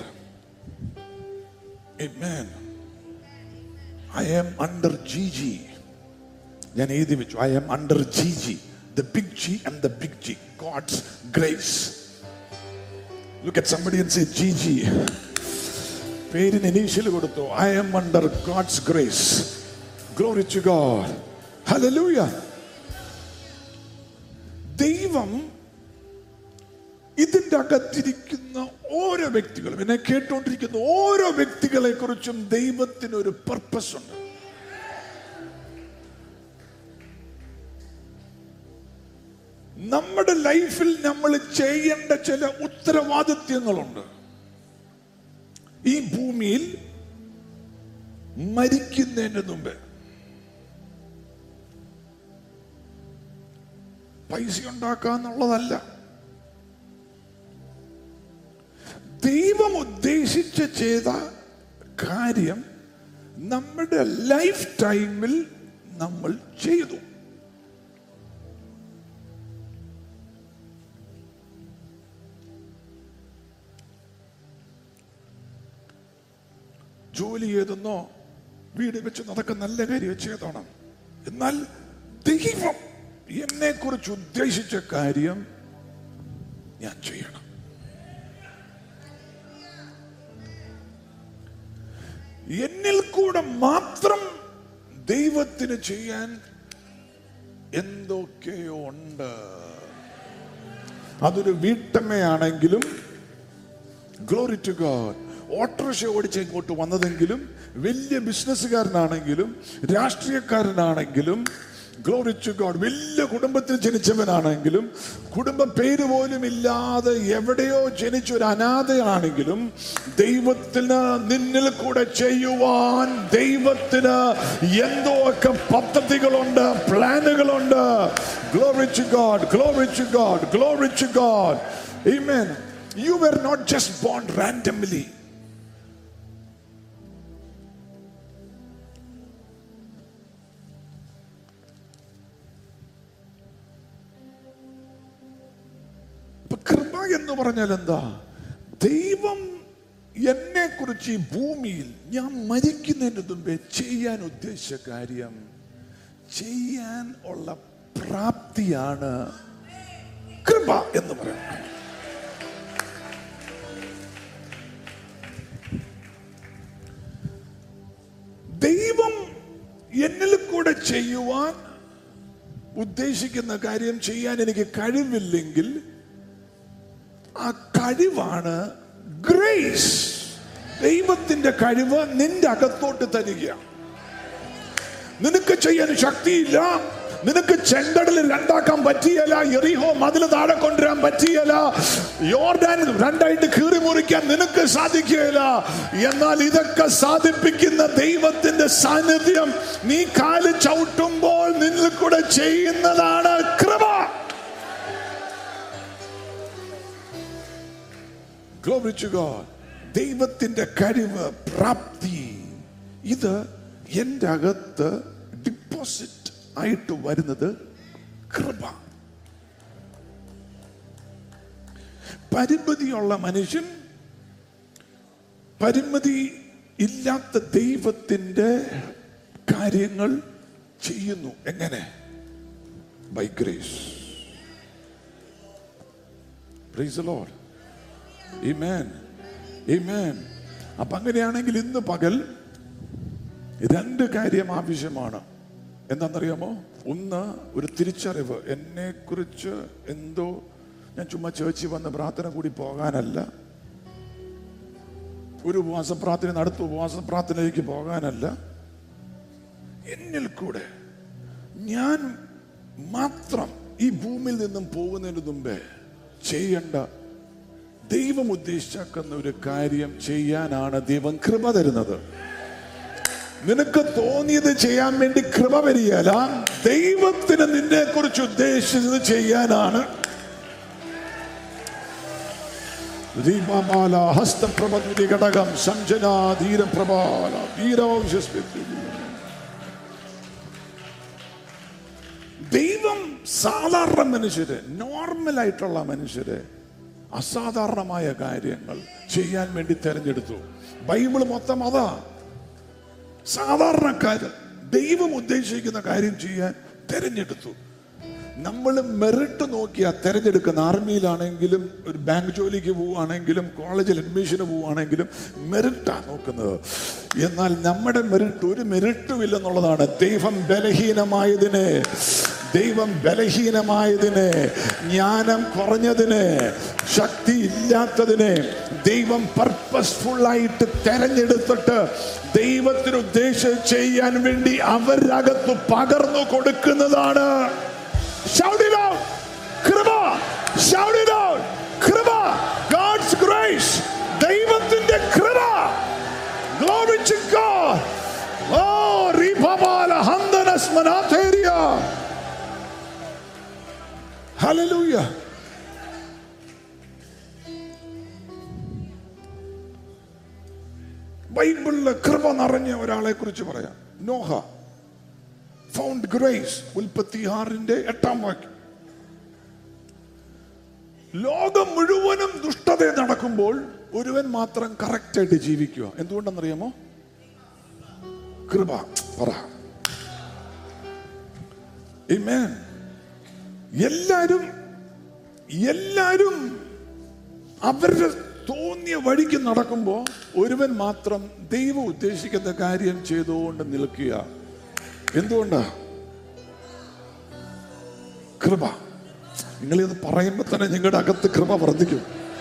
I am under G G ഞാൻ എഴുതി വെച്ചു I am under G G the big G and the big G God's grace look at somebody and say G G പേരിന് initial കൊടുത്തു I am under God's grace glory to God hallelujah ദൈവം ഇതിന്റെ അകത്തിരിക്കുന്ന ഓരോ വ്യക്തികളും എന്നെ കേട്ടുകൊണ്ടിരിക്കുന്ന ഓരോ വ്യക്തികളെ കുറിച്ചും ദൈവത്തിന് ഒരു പർപ്പസ് ഉണ്ട് നമ്മുടെ ലൈഫിൽ നമ്മൾ ചെയ്യേണ്ട ചില ഉത്തരവാദിത്വങ്ങളുണ്ട് ഈ ഭൂമിയിൽ മരിക്കുന്നതിന് മുമ്പ് പൈസ ഉണ്ടാക്കാന്നുള്ളതല്ല ദൈവം ഉദ്ദേശിച്ച് ചെയ്ത കാര്യം നമ്മുടെ ലൈഫ് ടൈമിൽ നമ്മൾ ചെയ്തു ജോലി ചെയ്തെന്നോ വീട് വെച്ച് അതൊക്കെ നല്ല കാര്യം ചെയ്തോണം എന്നാൽ ദൈവം എന്നെ കുറിച്ച് ഉദ്ദേശിച്ച കാര്യം ഞാൻ ചെയ്യണം എന്നിൽ കൂടെ മാത്രം ദൈവത്തിന് ചെയ്യാൻ എന്തൊക്കെയോ ഉണ്ട് അതൊരു വീട്ടമ്മയാണെങ്കിലും ഗ്ലോറി ടു ഗോഡ് ഓട്ടോറിക്ഷ ഓടിച്ച് ഇങ്ങോട്ട് വന്നതെങ്കിലും വലിയ ബിസിനസ്സുകാരനാണെങ്കിലും രാഷ്ട്രീയക്കാരനാണെങ്കിലും ഗ്ലോറി ടു ഗോഡ് വലിയ കുടുംബത്തിൽ ജനിച്ചവനാണെങ്കിലും കുടുംബ പേര് പോലും ഇല്ലാതെ എവിടെയോ ജനിച്ച ഒരു അനാഥയാണെങ്കിലും ദൈവത്തിന് നിന്നിൽ കൂടെ ചെയ്യുവാൻ ദൈവത്തിന് എന്തോ ഒക്കെ പദ്ധതികളുണ്ട് പ്ലാനുകളുണ്ട് glory to God glory to God glory to God Amen. You were not just born randomly. ഇപ്പൊ കൃപ എന്ന് പറഞ്ഞാൽ എന്താ ദൈവം എന്നെ കുറിച്ച് ഈ ഭൂമിയിൽ ഞാൻ മരിക്കുന്നതിന് മുമ്പേ ചെയ്യാൻ ഉദ്ദേശിച്ച കാര്യം ചെയ്യാൻ ഉള്ള പ്രാപ്തിയാണ് കൃപ എന്ന് പറയുന്നത് ദൈവം എന്നിൽ കൂടെ ചെയ്യുവാൻ ഉദ്ദേശിക്കുന്ന കാര്യം ചെയ്യാൻ എനിക്ക് കഴിവില്ലെങ്കിൽ ആ കഴിവാണ് ഗ്രേസ് ദൈവത്തിന്റെ കഴിവ് നിന്റെ അകത്തോട്ട് തരിക നിനക്ക് ചെയ്യാൻ ശക്തിയില്ല നിനക്ക് ചെങ്കടൽ രണ്ടാക്കാൻ പറ്റിയല്ല എറിഹോ മതിൽ താഴെ കൊണ്ടുവരാൻ പറ്റിയല്ല യോർഡാൻ രണ്ടായിട്ട് കീറി മുറിക്കാൻ നിനക്ക് സാധിക്കുകയില്ല എന്നാൽ ഇതൊക്കെ സാധിപ്പിക്കുന്ന ദൈവത്തിന്റെ സാന്നിധ്യം നീ കാല് ചവിട്ടുമ്പോൾ നിന്നിൽ കൂടെ ചെയ്യുന്നതാണ് കൃപ Glory to God. ദൈവത്തിന്റെ കഴിവ് പ്രാപ്തി ഇത് എൻ്റെ അകത്ത് ഡിപ്പോസിറ്റ് ആയിട്ട് വരുന്നത് കൃപ പരിമിതിയുള്ള മനുഷ്യൻ പരിമിതി ഇല്ലാത്ത ദൈവത്തിന്റെ കാര്യങ്ങൾ ചെയ്യുന്നു എങ്ങനെ by grace praise Lord Amen. Amen. അപ്പൊ അങ്ങനെയാണെങ്കിൽ ഇന്ന് പകൽ രണ്ട് കാര്യം ആവശ്യമാണ് എന്താണെന്നറിയാമോ ഒന്ന് ഒരു തിരിച്ചറിവ് എന്നെ കുറിച്ച് എന്തോ ഞാൻ ചുമ്മാ ചേച്ചി വന്ന് പ്രാർത്ഥന കൂടി പോകാനല്ല ഒരു ഉപവാസ പ്രാർത്ഥന അടുത്ത ഉപവാസ പ്രാർത്ഥനയിലേക്ക് പോകാനല്ല എന്നിൽ കൂടെ ഞാൻ മാത്രം ഈ ഭൂമിയിൽ നിന്നും പോകുന്നതിന് മുമ്പേ ചെയ്യേണ്ട ദൈവം ഉദ്ദേശിച്ചക്കുന്ന ഒരു കാര്യം ചെയ്യാനാണ് ദൈവം കൃപ തരുന്നത് നിനക്ക് തോന്നിയത് ചെയ്യാൻ വേണ്ടി കൃപ വരികയല്ല ദൈവത്തിന് നിന്നെ കുറിച്ച് ഉദ്ദേശിച്ചത് ചെയ്യാനാണ് ദീപമാല ഹസ്തപ്രഭ ഘടകം സംജന ധീരപ്രഭാല ധീരവംശസ്പി ദൈവം സാധാരണ മനുഷ്യര് നോർമൽ ആയിട്ടുള്ള മനുഷ്യര് അസാധാരണമായ കാര്യങ്ങൾ ചെയ്യാൻ വേണ്ടി തെരഞ്ഞെടുത്തു ബൈബിൾ മൊത്തം അതാ സാധാരണക്കാര് ദൈവം ഉദ്ദേശിക്കുന്ന കാര്യം ചെയ്യാൻ തെരഞ്ഞെടുത്തു നമ്മൾ മെറിറ്റ് നോക്കിയാ തെരഞ്ഞെടുക്കുന്ന ആർമിയിലാണെങ്കിലും ഒരു ബാങ്ക് ജോലിക്ക് പോവുകയാണെങ്കിലും കോളേജിൽ അഡ്മിഷന് പോവുകയാണെങ്കിലും മെറിറ്റാ നോക്കുന്നത് എന്നാൽ നമ്മുടെ മെറിറ്റ് ഒരു മെറിറ്റും ഇല്ലെന്നുള്ളതാണ് ദൈവം ബലഹീനമായതിനെ ദൈവം ബലഹീനമായതിനെ ജ്ഞാനം കുറഞ്ഞതിനെ ശക്തി ഇല്ലാത്തതിനെ ദൈവം പർപ്പസ്ഫുൾ ആയിട്ട് തെരഞ്ഞെടുത്തിട്ട് ദൈവത്തിന് ഉദ്ദേശം ചെയ്യാൻ വേണ്ടി അവരകത്ത് പകർന്നു കൊടുക്കുന്നതാണ് Shout it out. കൃപ Shout it out. കൃപ God's grace. ദൈവത്തിന്റെ കൃപ Glory to God. Oh, Ripabala Handanas Manatheria. Hallelujah. ബൈബിളിലെ കൃപ നിറഞ്ഞ ഒരാളെ കുറിച്ച് പറയാം നോഹ ഫൗണ്ട് ഗ്രേസ് ഉൽപ്പത്തി ആറിന്റെ എട്ടാം വാക്യം ലോകം മുഴുവനും ദുഷ്ടത നടക്കുമ്പോൾ ഒരുവൻ മാത്രം കറക്റ്റ് ആയിട്ട് ജീവിക്കുക എന്തുകൊണ്ടെന്നറിയാമോ കൃപ പറ Amen. എല്ലാരും എല്ലാരും അവരുടെ തോന്നിയ വഴിക്ക് നടക്കുമ്പോ ഒരുവൻ മാത്രം ദൈവം ഉദ്ദേശിക്കുന്ന കാര്യം ചെയ്തുകൊണ്ട് നിൽക്കുക എന്തുകൊണ്ടാ കൃപ നിങ്ങളിത് പറയുമ്പോ തന്നെ നിങ്ങളുടെ അകത്ത് കൃപ വർദ്ധിക്കും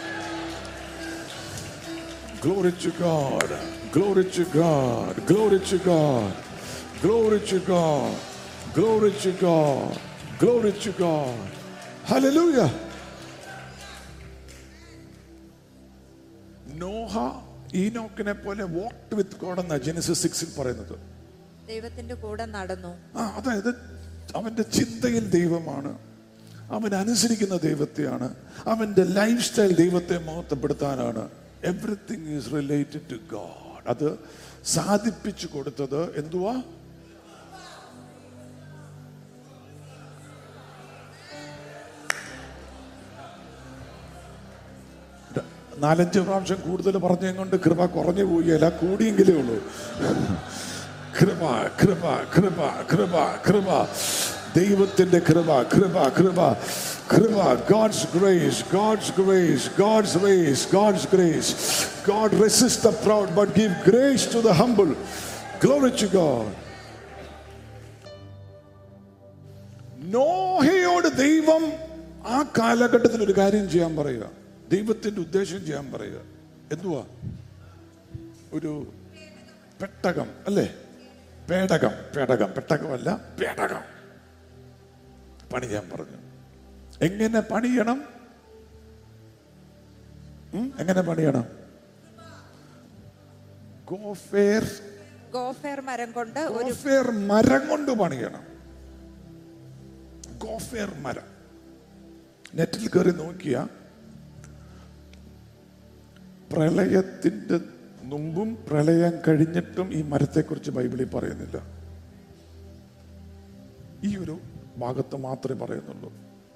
Glory to God. Glory to God. Glory to God. Glory to God. Glory to God. Glory to God. Hallelujah. നോഹ ഈനോക്കിനെ പോലെ വാക്ട് വിത്ത് ഗോഡ് എന്ന ജെനിസിസ് സിക്സിൽ പറയുന്നത് ദൈവത്തിന്റെ കൂടെ നടന്നു ആ അതായത് അവന്റെ ചിന്തയിൽ ദൈവമാണ് അവൻ അനുസരിക്കുന്ന ദൈവത്തെയാണ് അവന്റെ ലൈഫ് സ്റ്റൈൽ ദൈവത്തെ മഹത്വപ്പെടുത്താനാണ് everything is related to God അത് സാധിപ്പിച്ചു കൊടുത്തത് എന്തുവാ നാലഞ്ച് പ്രാവശ്യം കൂടുതൽ പറഞ്ഞതും കൊണ്ട് കൃപ കുറഞ്ഞു പോയില്ല കൂടിയെങ്കിലേ ഉള്ളൂ കൃപ കൃപ കൃപ കൃപ കൃപ ദൈവത്തിന്റെ കൃപ കൃപ കൃപ കൃപ God's grace God's grace God's grace God's grace God resist the proud but give grace to the humble glory to God നോഹയോട് ദൈവം ആ കാലഘട്ടത്തിൽ ഒരു കാര്യം ചെയ്യാൻ പറയുക ദൈവത്തിന്റെ ഉദ്ദേശം ചെയ്യാൻ പറയുക എന്തുവാ ഒരു പെട്ടകം അല്ലേ പേടകം പേടകം പെട്ടകമല്ല പേടകം പണിയാൻ പറഞ്ഞു എങ്ങനെ പണിയണം ഉം? എങ്ങനെ പണിയണം ഗോഫേർ ഗോഫേർ മരം കൊണ്ട് ഒരു ഗോഫേർ മരം കൊണ്ട് പണിയണം ഗോഫേർ മരം നെറ്റിൽ കയറി നോക്കിയ പ്രളയത്തിന്റെ മുമ്പും പ്രളയം കഴിഞ്ഞിട്ടും ഈ മരത്തെക്കുറിച്ച് ബൈബിളിൽ പറയുന്നില്ല ഈ ഒരു ഭാഗത്ത് മാത്രമേ പറയുന്നുള്ളൂ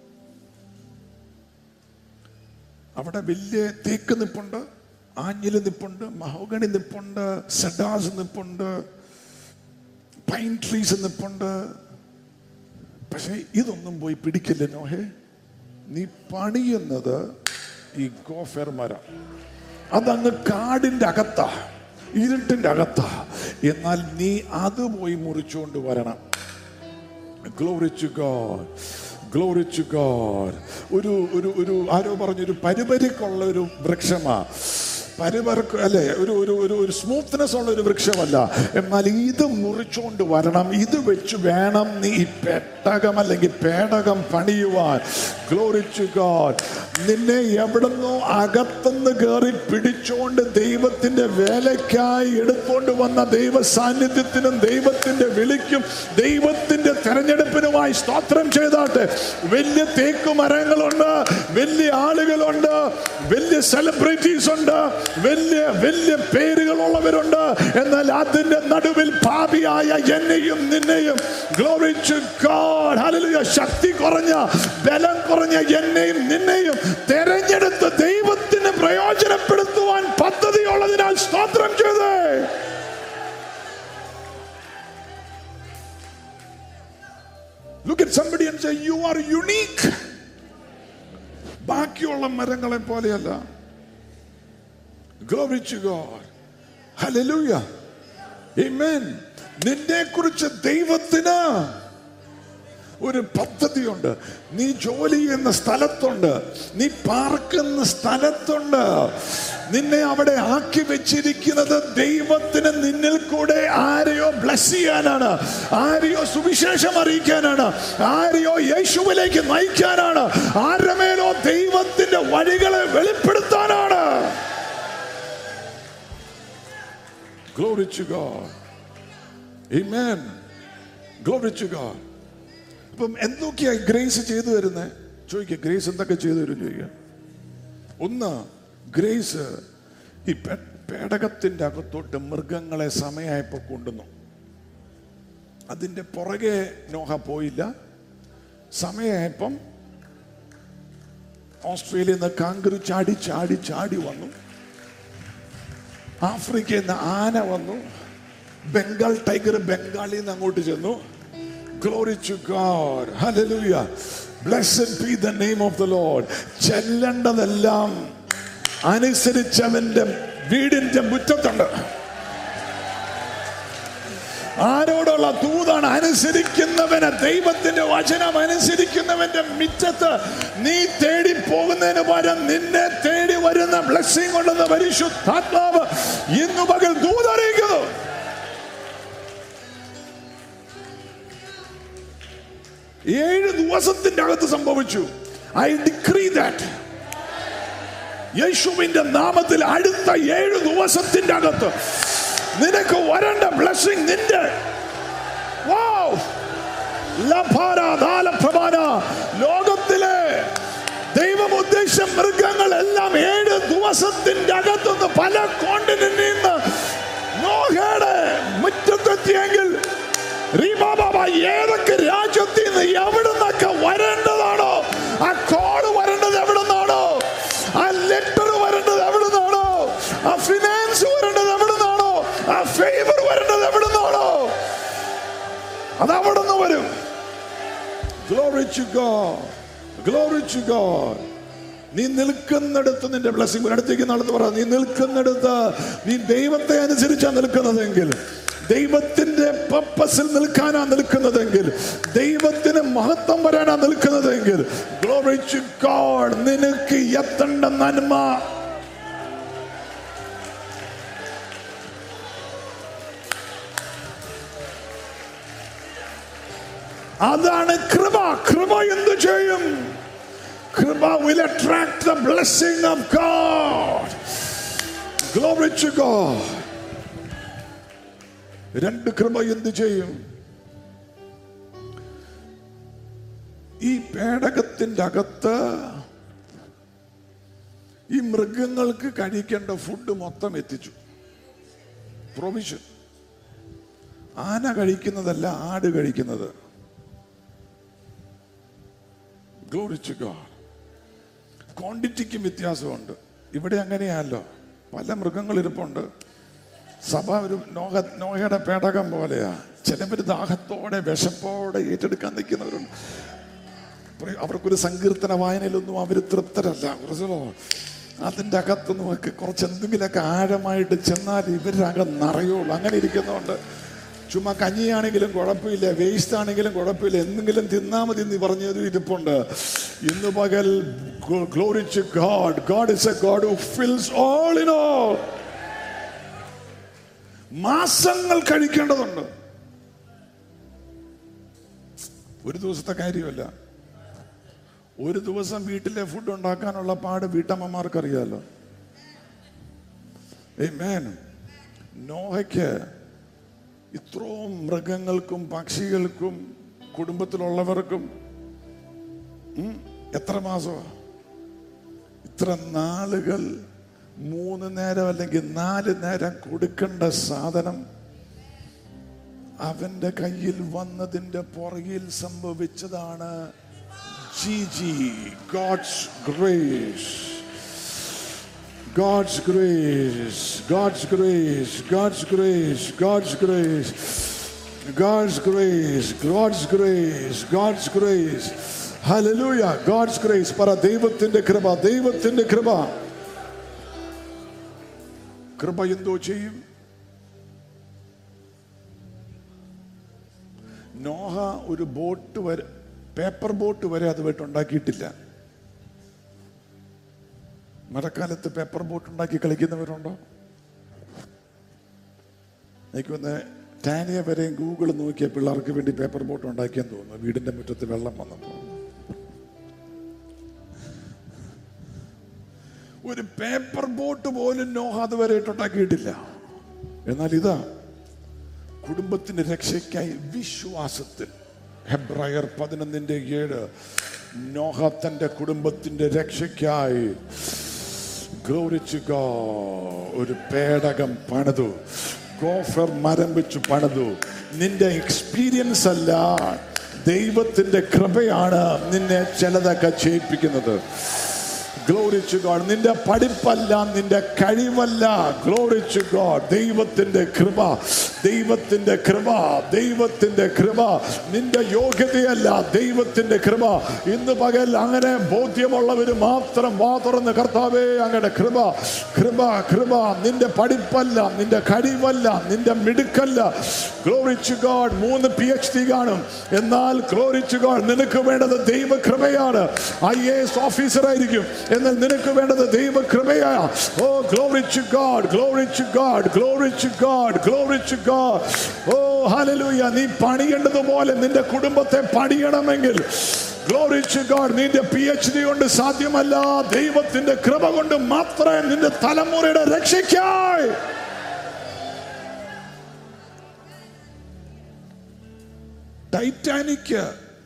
അവിടെ വലിയ തേക്ക് നിപ്പുണ്ട് ആഞ്ഞില് നിപ്പുണ്ട് മഹോഗണി നിപ്പുണ്ട് സെഡാസ് നിപ്പുണ്ട് പൈൻ ട്രീസ് നിപ്പുണ്ട് പക്ഷെ ഇതൊന്നും പോയി പിടിക്കില്ല നോഹേ നീ പണിയുന്നത് ഈ ഗോഫെർ മരം അതങ്ങ് കാടിന്റെ അകത്താ ഇരുട്ടിന്റെ അകത്താ എന്നാൽ നീ അത് പോയി മുറിച്ചുകൊണ്ട് വരണം glory to God glory to God ഒരു ഒരു ഒരു ആരോ പറഞ്ഞൊരു പരിപരിക്കുള്ള ഒരു വൃക്ഷമാ പരിവർക്ക അല്ലേ ഒരു ഒരു ഒരു ഒരു സ്മൂത്ത്നെസ് ഉള്ള ഒരു വൃക്ഷമല്ല എന്നാൽ ഇത് മുറിച്ചുകൊണ്ട് വരണം ഇത് വെച്ച് വേണം നീ ഈ പെട്ടകം അല്ലെങ്കിൽ പേടകം പണിയുവാൻ ഗ്ലോറിച്ചു ഗോഡ് നിന്നെ എവിടുന്നോ അകത്തുനിന്ന് കയറി പിടിച്ചുകൊണ്ട് ദൈവത്തിന്റെ വേലയ്ക്കായി എടുത്തുകൊണ്ട് വന്ന ദൈവ സാന്നിധ്യത്തിനും ദൈവത്തിന്റെ വിളിക്കും ദൈവത്തിന്റെ തെരഞ്ഞെടുപ്പിനുമായി സ്തോത്രം ചെയ്താട്ടെ വലിയ തേക്ക് മരങ്ങളുണ്ട് വലിയ ആളുകളുണ്ട് വലിയ സെലിബ്രിറ്റീസ് ഉണ്ട് വലിയ വലിയ പേരുകളുള്ളവരുണ്ട് എന്നാൽ അതിന്റെ നടുവിൽ പാപിയായ എന്നെയും നിന്നെയും ഗ്ലോറി ടു ഗോഡ് ഹല്ലേലൂയ ശക്തി കുറഞ്ഞ ബലം കുറഞ്ഞ എന്നെയും നിന്നെയും തെരഞ്ഞെടുത്ത് ദൈവത്തിന് പ്രയോജനപ്പെടുത്തുവാൻ പദ്ധതിയുള്ളതിനാൽ സ്തോത്രം ചെയ്തേ Look at somebody and say, You are unique. ബാക്കിയുള്ള മരങ്ങളെ പോലെയല്ല Glory to God. Hallelujah. Amen. നിന്നെ കുറിച്ച് ദൈവത്തിന് ഒരു പദ്ധതിയുണ്ട് നീ ജോലി ചെയ്യുന്ന സ്ഥലത്തുണ്ട് നീ പാർക്കുന്ന സ്ഥലത്തുണ്ട് നിന്നെ അവിടെ ആക്കി വെച്ചിരിക്കുന്നത് ദൈവത്തിന് നിന്നിൽ കൂടെ ആരെയോ ബ്ലസ് ചെയ്യാനാണ് ആരെയോ സുവിശേഷം അറിയിക്കാനാണ് ആരെയോ യേശുവിലേക്ക് നയിക്കാനാണ് ആരുടെ മേലോ ദൈവത്തിന്റെ വഴികളെ വെളിപ്പെടുത്താനാണ് Glory to God. Amen. Glory to God. അപ്പം എന്തൊക്കെയാ ഗ്രേസ് ചെയ്തു വരുന്നത് ചോദിക്കുക ഗ്രേസ് എന്തൊക്കെ ചെയ്തു വരും ചോദിക്കുക ഒന്ന് ഗ്രേസ് ഈ പെ- പേടകത്തിന്റെ അകത്തോട്ട് മൃഗങ്ങളെ സമയമായപ്പോൾ കൊണ്ടുവന്നു അതിന്റെ പുറകെ നോഹ പോയില്ല സമയമായപ്പം ഓസ്ട്രേലിയയിൽ നിന്ന് കാങ്കരു ചാടി ചാടി ചാടി വന്നു ആഫ്രിക്കയിൽ നിന്ന് ആന വന്നു ബംഗാൾ ടൈഗർ ബംഗാളിൽ നിന്ന് അങ്ങോട്ട് ചെന്നു glory to God hallelujah blessed be the name of the Lord ചെല്ലേണ്ടതെല്ലാം അനുസരിച്ചവന്റെ വീടിന്റെ മുറ്റത്തുണ്ട് ആരോടുള്ള ദൂതാണ് അനുസരിക്കുന്നവന് ദൈവത്തിന്റെ വചനം അനുസരിക്കുന്നവന്റെ മിറ്റത്ത് നീ തേടി പോകുന്നതിന് പകരം നിന്നെ തേടി വരുന്ന ബ്ലെസ്സിങ് കൊണ്ടുവന്ന പരിശുദ്ധാത്മാവ് ഇന്നു പകൽ ദൂതറിയിക്കുന്നു ഏഴ് ദിവസത്തിന്റെ അകത്ത് സംഭവിച്ചു ഐ ഡിക്രീ ദാറ്റ് യേശുവിന്റെ നാമത്തിൽ അടുത്ത ഏഴ് ദിവസത്തിന്റെ അകത്ത് നിനക്ക് വരേണ്ട ബ്ലെസ്സിങ് നിന്റെ Wow! ലഭാര, ദാലപ്രഭാര, ലോകത്തിലെ ദൈവം ഉദ്ദേശ മൃഗങ്ങളെല്ലാം ഏഴ് ദിവസത്തിന്റെ അകത്തുനിന്ന് പല കോണ്ടിനെന്റിൽ നിന്ന് നോഹയുടെ മുറ്റത്തെത്തിയെങ്കിൽ റീമാബാബ ഏതൊക്കെ രാജ്യത്തിൽ നിന്ന് എവിടെ നിന്നൊക്കെ വരേണ്ടതാണോ ആ കോഡ് വരേണ്ടത് എവിടെ നിന്നാണോ ആ ലെറ്റർ വരേണ്ടത് എവിടെ നിന്നാണോ ആ ഫിനാൻസ് വരേണ്ടത് എവിടെ നിന്നാണോ ആ ഫേവർ വരേണ്ടത് എവിടെ നിന്നാണോ അത് അവിടെ നിന്ന് വരും Glory to God. Glory to God. നീ നിൽക്കുന്നിടത്ത് നിന്റെ ബ്ലസ്സിംഗ് അടുത്തേക്ക് നടന്ന് പറ നീ നിൽക്കുന്നിടത്ത് നീ ദൈവത്തെ അനുസരിച്ചാ നിൽക്കുന്നതെങ്കിൽ ദൈവത്തിന്റെ പർപ്പസിൽ നിൽക്കാനാ നിൽക്കുന്നതെങ്കിൽ ദൈവത്തിന് മഹത്വം വരാനാ നിൽക്കുന്നതെങ്കിൽ ഗ്ലോറി ടു ഗോഡ് നിനക്ക് എത്തേണ്ട നന്മ അതാണ് കൃപ കൃപ എന്ത് ചെയ്യും കൃപ will attract the blessing of God glory to God രണ്ട് കൃപ എന്ത് ചെയ്യും ഈ പേടകത്തിന്റെ അകത്ത് ഈ മൃഗങ്ങൾക്ക് കഴിക്കേണ്ട ഫുഡ് മൊത്തം എത്തിച്ചു പ്രൊവിഷൻ ആന കഴിക്കുന്നതല്ല ആട് കഴിക്കുന്നത് ഗ്ലോറി ടു ഗോഡ് ക്വാണ്ടിറ്റിക്കും വ്യത്യാസമുണ്ട് ഇവിടെ അങ്ങനെയാണല്ലോ പല മൃഗങ്ങൾ ഇരിപ്പുണ്ട് സഭ ഒരു നോഹ നോഹയുടെ പേടകം പോലെയാ ചിലവർ ദാഹത്തോടെ വിശപ്പോടെ ഏറ്റെടുക്കാൻ നിൽക്കുന്നവരുണ്ട് പ്രിയ- അവർക്കൊരു സങ്കീർത്തന വായനയിലൊന്നും അവർ തൃപ്തരല്ല കുറച്ചോ അതിൻ്റെ അകത്തൊന്നും ഒക്കെ കുറച്ച് എന്തെങ്കിലുമൊക്കെ ആഴമായിട്ട് ചെന്നാൽ ഇവരകം നിറയുള്ളൂ അങ്ങനെ ഇരിക്കുന്നതുകൊണ്ട് ചുമ്മാ കഞ്ഞിയാണെങ്കിലും കുഴപ്പമില്ല വേസ്റ്റ് ആണെങ്കിലും കുഴപ്പമില്ല എന്തെങ്കിലും തിന്നാ മതി എന്ന് പറഞ്ഞത് ഇരിപ്പുണ്ട് ഇന്ന് പകൽ glory to God God is a God who fills all in all മാസങ്ങൾ കഴിക്കേണ്ടതുണ്ട് ഒരു ദിവസത്തെ കാര്യമല്ല ഒരു ദിവസം വീട്ടിലെ ഫുഡ് ഉണ്ടാക്കാനുള്ള പാട് വീട്ടമ്മമാർക്കറിയാലോ Amen. നോഹയ്ക്ക് ഇത്രയും മൃഗങ്ങൾക്കും പക്ഷികൾക്കും കുടുംബത്തിലുള്ളവർക്കും ഉം, എത്ര മാസമാ ഇത്ര നാളുകൾ മൂന്ന് നേരം അല്ലെങ്കിൽ നാല് നേരം കൊടുക്കേണ്ട സാധനം അവന്റെ കയ്യിൽ വന്നതിന്റെ പുറകിൽ സംഭവിച്ചതാണ് G G God's grace God's grace, God's grace, God's grace, God's grace, God's grace, God's grace, God's grace. Hallelujah, God's grace. പറ ദൈവത്തിന്റെ കൃപ ദൈവത്തിന്റെ കൃപ കൃപ എന്തോ ചെയ്യും നോഹ ഒരു ബോട്ട് വരെ പേപ്പർ ബോട്ട് വരെ അതുമായിട്ട് ഉണ്ടാക്കിയിട്ടില്ല മഴക്കാലത്ത് പേപ്പർ ബോട്ട് ഉണ്ടാക്കി കളിക്കുന്നവരുണ്ടോ എനിക്ക് വന്ന് ടാനിയ വരെയും ഗൂഗിൾ നോക്കിയ പിള്ളേർക്ക് വേണ്ടി പേപ്പർ ബോട്ട് ഉണ്ടാക്കിയെന്ന് തോന്നുന്നു വീടിന്റെ മുറ്റത്ത് വെള്ളം വന്നപ്പോൾ ഒരു പേപ്പർ ബോട്ട് പോലും നോഹ അതുവരെ ഉണ്ടാക്കിയിട്ടില്ല എന്നാൽ ഇതാ കുടുംബത്തിന്റെ രക്ഷയ്ക്കായി വിശ്വാസത്തിൽ ഹെബ്രായർ പതിനൊന്നിന്റെ ഏഴ് നോഹ തന്റെ കുടുംബത്തിന്റെ രക്ഷയ്ക്കായി ഗ്ലോറിച്ച് ഒരു പേടകം പണിതു ഗോഫർ മരം വെച്ച് പണിതു നിന്റെ എക്സ്പീരിയൻസ് അല്ല ദൈവത്തിന്റെ കൃപയാണ് നിന്നെ ചിലതൊക്കെ ചെയ്യിപ്പിക്കുന്നത് ഗ്ലോറിച്ച് ഗോഡ് നിന്റെ പഠിപ്പല്ല നിന്റെ കഴിവല്ല ഗ്ലോറിച്ച് ഗോഡ് ദൈവത്തിന്റെ കൃപ ദൈവത്തിന്റെ കൃപ ദൈവത്തിന്റെ കൃപ നിന്റെ യോഗ്യതയല്ല ദൈവത്തിന്റെ കൃപ ഇന്ന് പകൽ അങ്ങനെ ബോധ്യമുള്ളവര് മാത്രം വാ തുറന്ന് കർത്താവേ അങ്ങനെ കൃപ കൃപ കൃപ നിന്റെ പഠിപ്പല്ല നിന്റെ കഴിവല്ല നിന്റെ മിടുക്കല്ല ഗ്ലോറിച്ച് ഗോഡ് മൂന്ന് പി എച്ച് ഡി കാണും എന്നാൽ ഗ്ലോറിച്ച് ഗോഡ് നിനക്ക് വേണ്ടത് ദൈവകൃപയാണ് ഐ എ എസ് ഓഫീസർ ആയിരിക്കും എന്നാൽ നിനക്ക് വേണ്ടത് ദൈവകൃപയാ ഓ glory to God glory to God glory to God glory to God ഓ ഹല്ലേലൂയ നീ പണിയേണ്ടതുപോലെ നിന്റെ കുടുംബത്തെ പണിയണമെങ്കിൽ ഗ്ലോറിച്ച് ഗോഡ് നിന്റെ പി എച്ച് ഡി കൊണ്ട് സാധ്യമല്ല ദൈവത്തിന്റെ കൃപ കൊണ്ട് മാത്രമേ നിന്റെ തലമുറയുടെ രക്ഷയ്ക്കായി ടൈറ്റാനിക്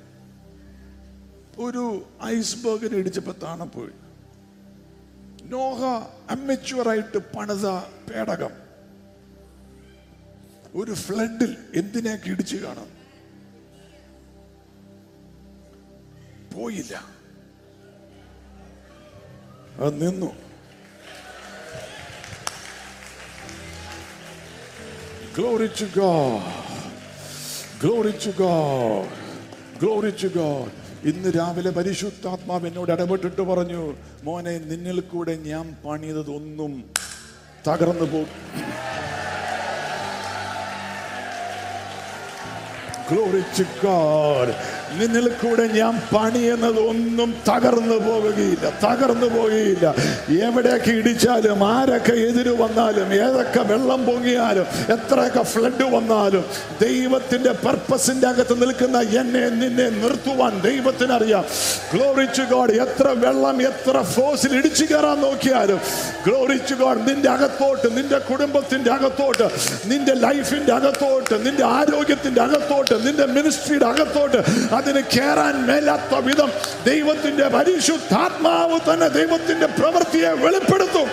ഒരു ഐസ്ബർഗിനെ ഇടിച്ചപ്പോ താണപ്പോയി നോഹ അമ്മച്ചുവറായിട്ട് പണിത പേടകം ഒരു ഫ്ലഡിൽ എന്തിനേക്ക് ഇടിച്ചു കാണും പോയില്ല അത് നിന്നു Glory to God. Glory to God. Glory to God. ഇന്ന് രാവിലെ പരിശുദ്ധാത്മാവ് എന്നോട് ഇടപെട്ടിട്ട് പറഞ്ഞു മോനെ നിന്നിൽ കൂടെ ഞാൻ പണിയതൊന്നും തകർന്നു പോകും Glory to God. നിന്നിൽ കൂടെ ഞാൻ പണിയുന്നത് ഒന്നും തകർന്നു പോകുകയില്ല തകർന്നു പോകുകയില്ല എവിടെയൊക്കെ ഇടിച്ചാലും ആരൊക്കെ എതിര് വന്നാലും ഏതൊക്കെ വെള്ളം പൊങ്ങിയാലും എത്രയൊക്കെ ഫ്ലഡ് വന്നാലും ദൈവത്തിന്റെ പർപ്പസിന്റെ അകത്ത് നിൽക്കുന്ന എന്നെ നിന്നെ നിർത്തുവാൻ ദൈവത്തിനറിയാം ഗ്ലോറിച്ച് ഗോഡ് എത്ര വെള്ളം എത്ര ഫോഴ്സിൽ ഇടിച്ചു കയറാൻ നോക്കിയാലും ഗ്ലോറിച്ച് ഗോഡ് നിന്റെ അകത്തോട്ട് നിന്റെ കുടുംബത്തിന്റെ അകത്തോട്ട് നിന്റെ ലൈഫിന്റെ അകത്തോട്ട് നിന്റെ ആരോഗ്യത്തിന്റെ അകത്തോട്ട് നിന്റെ മിനിസ്ട്രിയുടെ അകത്തോട്ട് അതിന് കയറാൻ മേലാത്ത വിധം ദൈവത്തിന്റെ പരിശുദ്ധാത്മാവ് തന്നെ ദൈവത്തിന്റെ പ്രവൃത്തിയെ വെളിപ്പെടുത്തും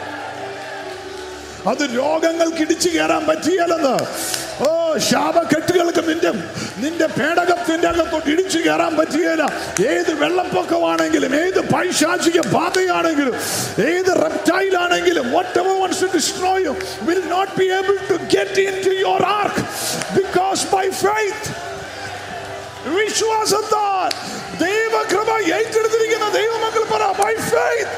അത് രോഗങ്ങൾക്ക് ഇടിച്ചു കയറാൻ പറ്റിയാലെന്ന് ഓ ശാപക്കെട്ടുകൾക്ക് നിന്റെ നിന്റെ പേടകത്തിന്റെ അകത്തോട്ട് ഇടിച്ചു കയറാൻ പറ്റിയല്ല ഏത് വെള്ളപ്പൊക്കമാണെങ്കിലും ഏത് പൈശാചിക ബാധയാണെങ്കിലും ഏത് reptile ആണെങ്കിലും whatever wants to destroy you will not be able to get into your ark because by faith വിശ്വാസത്താൽ ദൈവകൃപ ഏറ്റെടുത്തിരിക്കുന്ന ദൈവമക്കൾ പറ ബൈ ഫെയ്ത്ത്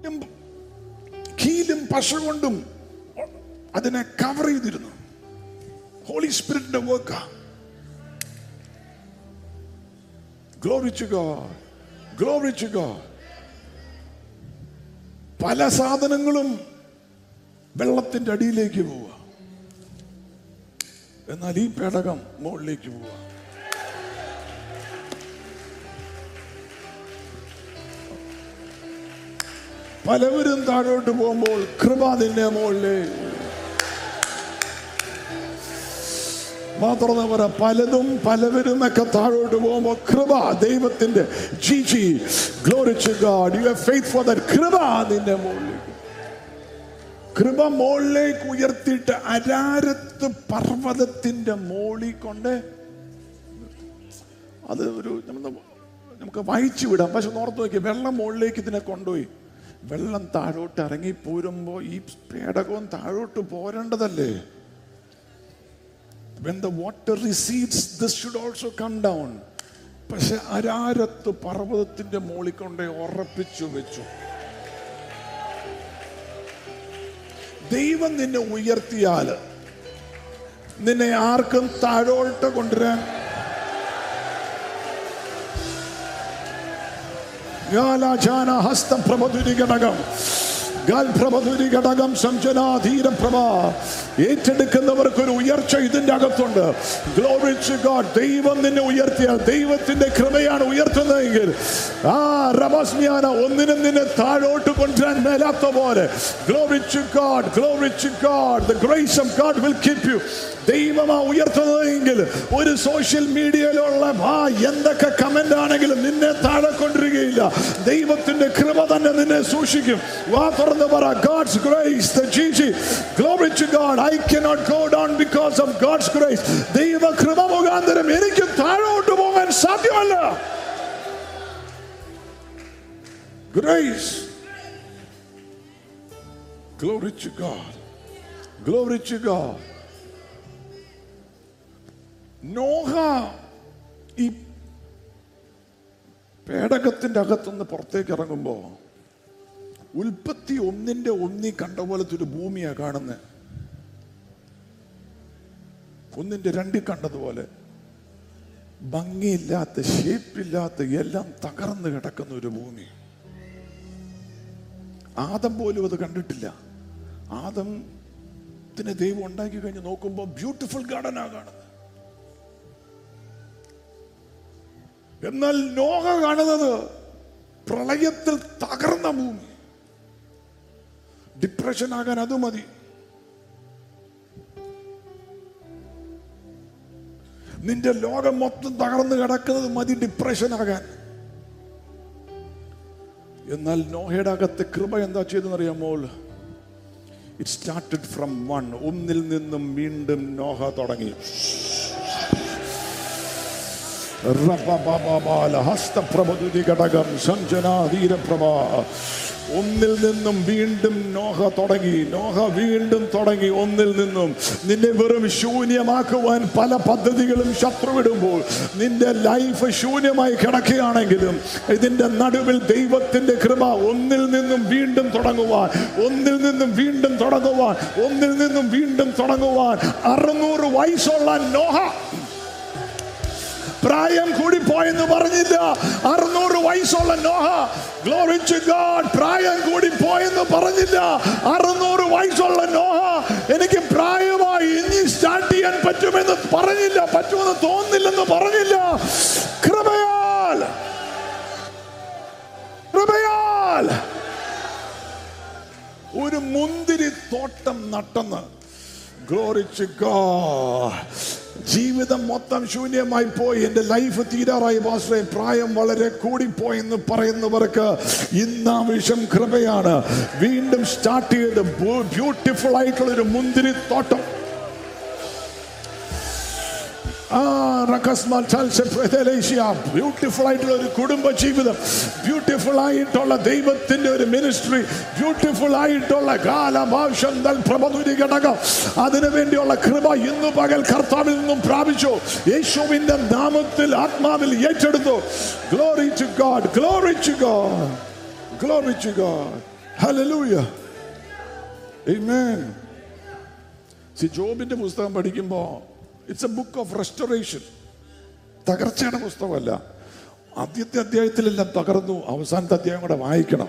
കീലും പശ കൊണ്ടും അതിനെ കവർ ചെയ്തിരുന്നു ഹോളി സ്പിരിറ്റിന്റെ work glory to God glory to God പല സാധനങ്ങളും വെള്ളത്തിന്റെ അടിയിലേക്ക് പോവുക എന്നാൽ ഈ പേടകം മുകളിലേക്ക് പോവുക പലവരും താഴോട്ട് പോകുമ്പോൾ കൃപ നിന്നെ മുകളിലേ മാത്രം പറ പലതും പലവരും ഒക്കെ താഴോട്ട് പോകുമ്പോൾ കൃപ ദൈവത്തിന്റെ G G glory to God you faith for that കൃപ നിന്റെ മുകളിലേക്ക് കൃപ മുകളിലേക്ക് ഉയർത്തിയിട്ട് അരാരത്ത് പർവ്വതത്തിന്റെ മോളിൽ കൊണ്ട് അത് ഒരു നമ്മൾ നമുക്ക് വായിച്ചു വിടാം പക്ഷെ ഓർത്ത് നോക്കി വെള്ളം മുകളിലേക്ക് ഇതിനെ കൊണ്ടുപോയി വെള്ളം താഴോട്ട് ഇറങ്ങി പോരുമ്പോ ഈ പേടകവും താഴോട്ട് പോരേണ്ടതല്ലേ when the water recedes this should also come down പക്ഷെ അരാരത്ത് പർവ്വതത്തിന്റെ മോളിൽ കൊണ്ട് ഉറപ്പിച്ചു വെച്ചു ദൈവം നിന്നെ ഉയർത്തിയാല് നിന്നെ ആർക്കും താഴോട്ട് കൊണ്ടുവരാൻ ഗാലാചാന ഹസ്തപ്രഭധുരി ഘടകം ഗാൽപ്രഭധുരി ഘടകം സംജനാധീരപ്രഭ ഏറ്റെടുക്കുന്നവർക്ക് ഒരു ഉയർച്ച ഇതിന്റെ അകത്തുണ്ട് ഗ്ലോറിച്ച് ഗോഡ് ദൈവം നിന്നെ ഉയർത്തിയാൽ ദൈവത്തിന്റെ കൃപയാണ് ഉയർത്തുന്നതെങ്കിൽ ആ റബസ്മിയാന ഒന്നിനും നിന്നെ താഴോട്ട് കൊണ്ടുവരാൻ മേലാത്ത പോലെ glory to God glory to God the grace of God will keep you ദൈവമാ ഉയർത്തുന്നതെങ്കിൽ ഒരു സോഷ്യൽ മീഡിയയിലുള്ള ആ എന്തൊക്കെ കമന്റ് ആണെങ്കിലും നിന്നെ താഴെ കൊണ്ടിരിക്കുകയില്ല ദൈവത്തിന്റെ കൃപ തന്നെ നിന്നെ സൂക്ഷിക്കും വാ തുറന്ന് പറ God's grace the G G glory to God I cannot go down because of God's grace ദൈവ കൃപ മുഖാന്തരം എനിക്ക് താഴോട്ട് പോകാൻ സാധ്യമല്ല grace glory to God glory to God നോഹ ഈ പേടകത്തിന്റെ അകത്തുനിന്ന് പുറത്തേക്ക് ഇറങ്ങുമ്പോ ഉൽപ്പത്തി ഒന്നിന്റെ ഒന്നി കണ്ട പോലത്തെ ഒരു ഭൂമിയാ കാണുന്നത് ഒന്നിന്റെ രണ്ടിൽ കണ്ടതുപോലെ ഭംഗിയില്ലാത്ത ഷേപ്പില്ലാത്ത എല്ലാം തകർന്നു കിടക്കുന്ന ഒരു ഭൂമി ആദം പോലും അത് കണ്ടിട്ടില്ല ആദം ദൈവം ഉണ്ടാക്കി കഴിഞ്ഞ് നോക്കുമ്പോൾ ബ്യൂട്ടിഫുൾ ഗാർഡനാ കാണുന്നത് എന്നാൽ നോഹ കാണുന്നത് പ്രളയത്തിൽ തകർന്ന ഭൂമി ഡിപ്രഷൻ ആകാൻ അത് മതി നിന്റെ ലോകം മൊത്തം തകർന്നു കിടക്കുന്നത് മതി ഡിപ്രഷൻ ആകാൻ എന്നാൽ നോഹയുടെ അകത്തെ കൃപ എന്താ ചെയ്തെന്നറിയാമോൾ ഇറ്റ് സ്റ്റാർട്ടഡ് ഫ്രം വൺ ഒന്നിൽ നിന്നും വീണ്ടും നോഹ തുടങ്ങി റബബബബാല ഹസ്തപ്രഭതുരി ഘടകം സഞ്ജനാധീരപ്രഭ ഒന്നിൽ നിന്നും വീണ്ടും നോഹ തുടങ്ങി നോഹ വീണ്ടും തുടങ്ങി ഒന്നിൽ നിന്നും നിന്നെ വെറും ശൂന്യമാക്കുവാൻ പല പദ്ധതികളും ശത്രുവിടുമ്പോൾ നിന്റെ ലൈഫ് ശൂന്യമായി കിടക്കുകയാണെങ്കിലും ഇതിന്റെ നടുവിൽ ദൈവത്തിന്റെ കൃപ ഒന്നിൽ നിന്നും വീണ്ടും തുടങ്ങുവാൻ ഒന്നിൽ നിന്നും വീണ്ടും തുടങ്ങുവാൻ ഒന്നിൽ നിന്നും വീണ്ടും തുടങ്ങുവാൻ അറുന്നൂറ് വയസ്സുള്ള നോഹ പ്രായം കൂടിപ്പോയെന്ന് പറഞ്ഞില്ല അറുന്നൂറ് വയസ്സുള്ള നോഹ ഗ്ലോറി ടു ഗോഡ് പ്രായം കൂടിപ്പോയെന്ന് പറഞ്ഞില്ല അറുന്നൂറ് വയസ്സുള്ള നോഹ എനിക്ക് പ്രായമായി ഇനി സ്റ്റാർട്ട് ചെയ്യാൻ പറ്റുമെന്ന് പറഞ്ഞില്ല പറ്റുമെന്ന് തോന്നില്ലെന്ന് പറഞ്ഞില്ല കൃപയാൽ കൃപയാൽ ഒരു മുന്തിരി തോട്ടം നട്ടെന്ന് ഗ്ലോറിച്ച് ജീവിതം മൊത്തം ശൂന്യമായി പോയി എൻ്റെ ലൈഫ് തീരാറായി പാസ്റ്ററെ പ്രായം വളരെ കൂടിപ്പോയെന്ന് പറയുന്നവർക്ക് ഇന്നാവശ്യം കൃപയാണ് വീണ്ടും സ്റ്റാർട്ട് ചെയ്ത് ബ്യൂട്ടിഫുൾ ആയിട്ടുള്ള ഒരു മുന്തിരി തോട്ടം ബ്യൂട്ടിഫുൾ ആയിട്ടുള്ള ഒരു കുടുംബ ജീവിതം ബ്യൂട്ടിഫുൾ ആയിട്ടുള്ള ദൈവത്തിന്റെ ഒരു മിനിസ്ട്രി ബ്യൂട്ടിഫുൾ ആയിട്ടുള്ള കാലഭാഷം പ്രഭതുരി ഘടകം അതിനു വേണ്ടിയുള്ള കൃപ ഇന്ന് പകൽ കർത്താവിൽ നിന്നും പ്രാപിച്ചു യേശുവിന്റെ നാമത്തിൽ ആത്മാവിൽ ഏറ്റെടുത്തു glory to God glory to God glory to God Hallelujah. Amen. സി ജോബിന്റെ പുസ്തകം പഠിക്കുമ്പോൾ it's a book of restoration തകർച്ചയുടെ പുസ്തകമല്ല ആദ്യത്തെ അധ്യായത്തിലെല്ലാം തകർന്നു അവസാനത്തെ അധ്യായം കൂടെ വായിക്കണം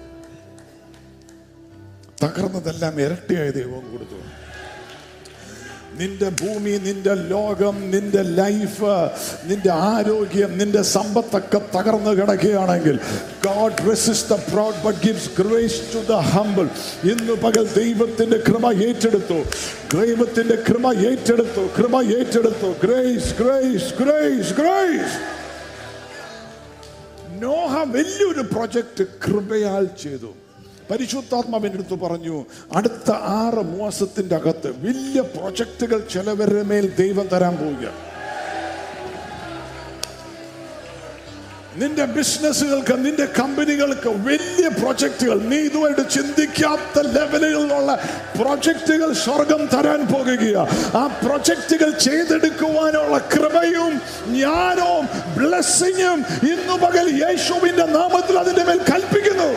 തകർന്നതെല്ലാം ഇരട്ടിയായ ദൈവം കൊടുത്തു നിന്റെ ഭൂമി നിന്റെ ലോകം നിന്റെ ലൈഫ് നിന്റെ ആരോഗ്യം നിന്റെ സമ്പത്തൊക്കെ തകർന്നു കിടക്കുകയാണെങ്കിൽ God resist the proud but gives grace to the humble ഇന്ന് പകൽ ദൈവത്തിന്റെ കൃപ ഏറ്റെടുത്തു ദൈവത്തിന്റെ കൃപ ഏറ്റെടുത്തു കൃപ ഏറ്റെടുത്തു ഗ്രേസ് ഗ്രേസ് ഗ്രേസ് ഗ്രേസ് നോഹ വലിയൊരു പ്രൊജക്ട് കൃപയാൽ ചെയ്തു പരിശുദ്ധാത്മാവിൻ്റെ അടുത്ത് പറഞ്ഞു അടുത്ത ആറ് മാസത്തിന്റെ അകത്ത് വലിയ പ്രൊജക്ടുകൾ ചിലവരുടെ മേൽ ദൈവം തരാൻ പോവുക നിന്റെ ബിസിനസ്സുകൾക്ക് നിന്റെ കമ്പനികൾക്ക് വലിയ പ്രൊജക്ടുകൾ നീ ഇതുമായിട്ട് ചിന്തിക്കാത്ത ലെവലുകളിലുള്ള പ്രൊജക്ടുകൾ സ്വർഗം തരാൻ പോകുകയാ ആ പ്രൊജക്ടുകൾ ചെയ്തെടുക്കുവാനുള്ള കൃപയും ജ്ഞാനവും ബ്ലെസ്സിങ്ങും ഇന്നു പകൽ യേശുവിന്റെ നാമത്തിൽ അതിന്റെ മേൽ കൽപ്പിക്കുന്നു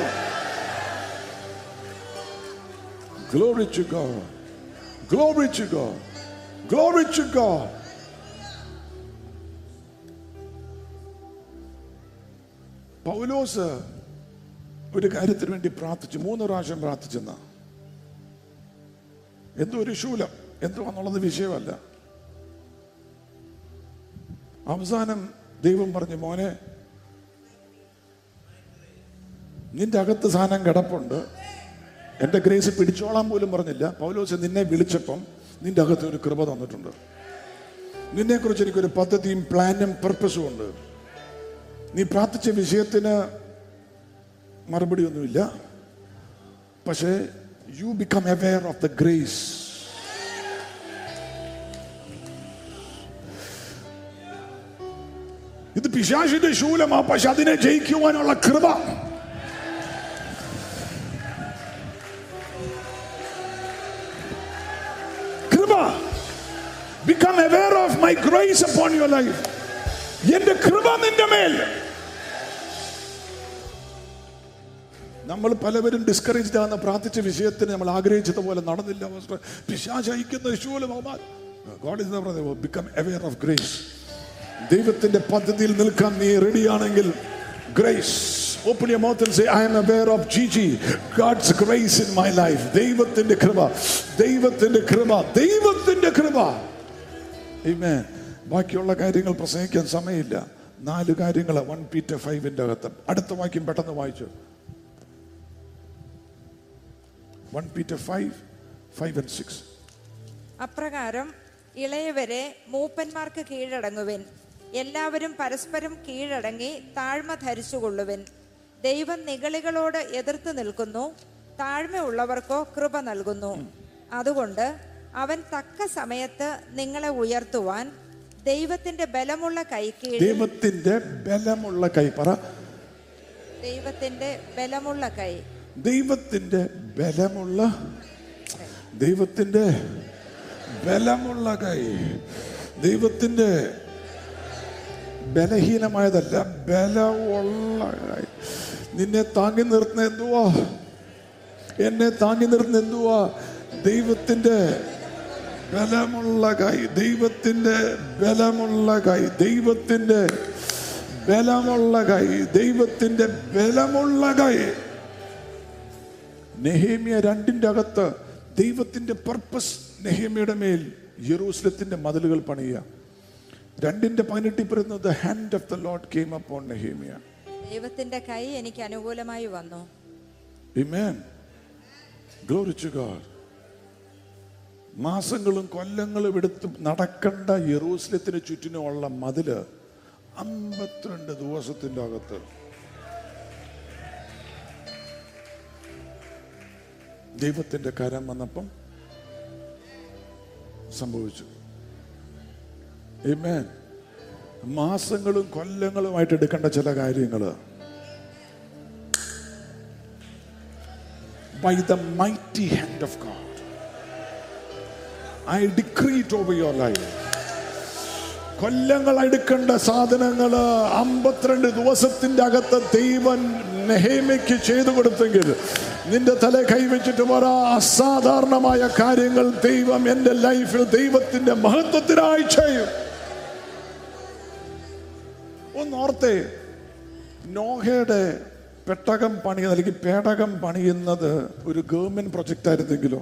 Glory to God. Glory to God. Glory to God. പൗലോസ് ഒരു കാര്യത്തിന് വേണ്ടി പ്രാർത്ഥിച്ചു മൂന്ന് പ്രാവശ്യം പ്രാർത്ഥിച്ചെന്ന എന്തോ ഒരു ശൂലം എന്തുവാന്നുള്ളത് വിഷയമല്ല അവസാനം ദൈവം പറഞ്ഞു മോനെ നിന്റെ അകത്ത് സാധനം കിടപ്പുണ്ട് എന്റെ ഗ്രേസ് പിടിച്ചോളാൻ പോലും പറഞ്ഞില്ല പൗലോസ് നിന്നെ വിളിച്ചപ്പം നിന്റെ അകത്ത് ഒരു കൃപ തന്നിട്ടുണ്ട് നിന്നെ കുറിച്ച് എനിക്കൊരു പദ്ധതിയും പ്ലാനും പർപ്പസും ഉണ്ട് നീ പ്രാർത്ഥിച്ച വിഷയത്തിന് മറുപടി ഒന്നുമില്ല പക്ഷേ you become aware of the grace ഇത് പിശാശിന്റെ ശൂലമാ പക്ഷെ അതിനെ ജയിക്കുവാനുള്ള കൃപ കൃപ become aware of my grace upon your life എന്റെ കൃപ നിന്റെ മേൽ നമ്മൾ പലവരും ഡിസ്കറേജ്ഡ് ആകുന്ന പ്രാർത്ഥിച്ച വിഷയത്തിന് നമ്മൾ ആഗ്രഹിച്ചതുപോലെ നടന്നില്ല പാസ്റ്റർ. പിശാച് അയക്കുന്ന ശൂലമാൽ ഗോഡ് ഇസ് പറഞ്ഞത് ബിക്കം അവെയർ ഓഫ് ഗ്രേസ് ദൈവത്തിന്റെ പദ്ധതിയിൽ നിൽക്കാൻ നീ റെഡിയാണെങ്കിൽ grace open your mouth and say I am aware of G G God's grace in my life ദൈവത്തിന്റെ കൃപ ദൈവത്തിന്റെ കൃപ ദൈവത്തിന്റെ കൃപ Amen. ബാക്കിയുള്ള കാര്യങ്ങൾ പ്രസംഗിക്കാൻ സമയമില്ല നാല് കാര്യങ്ങൾ വൺ പീറ്റർ ഫൈവിന്റെ അകത്ത് അടുത്ത വാക്യം പെട്ടെന്ന് വായിച്ചു one Peter five five and six അപ്രകാരം ഇളയവരെ മൂപ്പന്മാർക്ക് കീഴടങ്ങുവിൻ എല്ലാവരും പരസ്പരം കീഴടങ്ങി താഴ്മ ധരിച്ചുകൊള്ളുവിൻ ദൈവം നിഗളികളോട് എതിർത്ത് നിൽക്കുന്നു താഴ്മയുള്ളവർക്കോ കൃപ നൽകുന്നു അതുകൊണ്ട് അവൻ തക്ക സമയത്ത് നിങ്ങളെ ഉയർത്തുവാൻ ദൈവത്തിന്റെ ബലമുള്ള കൈക്കീഴിൽ ദൈവത്തിന്റെ ബലമുള്ള കൈ പറ ദൈവത്തിന്റെ ബലമുള്ള കൈ ദൈവത്തിന്റെ ബലമുള്ള ദൈവത്തിന്റെ ബലമുള്ള കൈ ദൈവത്തിന്റെ ബലഹീനമായതല്ല ബലമുള്ള കൈ നിന്നെ താങ്ങി നിർത്തുന്ന എന്തുവാ എന്നെ താങ്ങി നിർത്തുന്ന എന്തുവാ ദൈവത്തിന്റെ ബലമുള്ള കൈ ദൈവത്തിന്റെ ബലമുള്ള കൈ ദൈവത്തിന്റെ ബലമുള്ള കൈ ദൈവത്തിന്റെ ബലമുള്ള കൈ നെഹേമിയ രണ്ടിന്റെ അകത്ത് ദൈവത്തിന്റെ പർപ്പസ് നെഹേമിയുടെ മേൽ യെറൂസലത്തിന്റെ മതിലുകൾ പണിയുക രണ്ടിന്റെ പതിനെട്ടിൽ പറയുന്നത് hand of the Lord came upon Nehemiah ദൈവത്തിന്റെ കൈ എനിക്ക് അനുകൂലമായി വന്നു Amen. Glory to God. മാസങ്ങളും കൊല്ലങ്ങളും എടുത്ത് നടക്കേണ്ട യെറൂസലത്തിന് ചുറ്റിനുമുള്ള മതില് അമ്പത്തിരണ്ട് ദിവസത്തിന്റെ അകത്ത് ദൈവത്തിന്റെ കരം വന്നപ്പം സംഭവിച്ചു Amen. മാസങ്ങളും കൊല്ലങ്ങളുമായിട്ട് എടുക്കേണ്ട ചില കാര്യങ്ങള് by the mighty hand of God. I decree it over your life. കൊല്ലങ്ങൾ എടുക്കേണ്ട സാധനങ്ങള് അമ്പത്തിരണ്ട് ദിവസത്തിന്റെ അകത്ത് ദൈവം നെഹേമയ്ക്ക് ചെയ്തു കൊടുത്തെങ്കിൽ നിന്റെ തല കൈവച്ചിട്ട് പറ അസാധാരണമായ കാര്യങ്ങൾ ദൈവം എൻ്റെ ലൈഫിൽ ദൈവത്തിന്റെ മഹത്വത്തിനായി ചെയ്യും ഒന്നോർത്തേ നോഹയുടെ പെട്ടകം പണിയുന്ന അല്ലെങ്കിൽ പേടകം പണിയുന്നത് ഒരു ഗവൺമെന്റ് പ്രൊജക്റ്റ് ആയിരുന്നെങ്കിലോ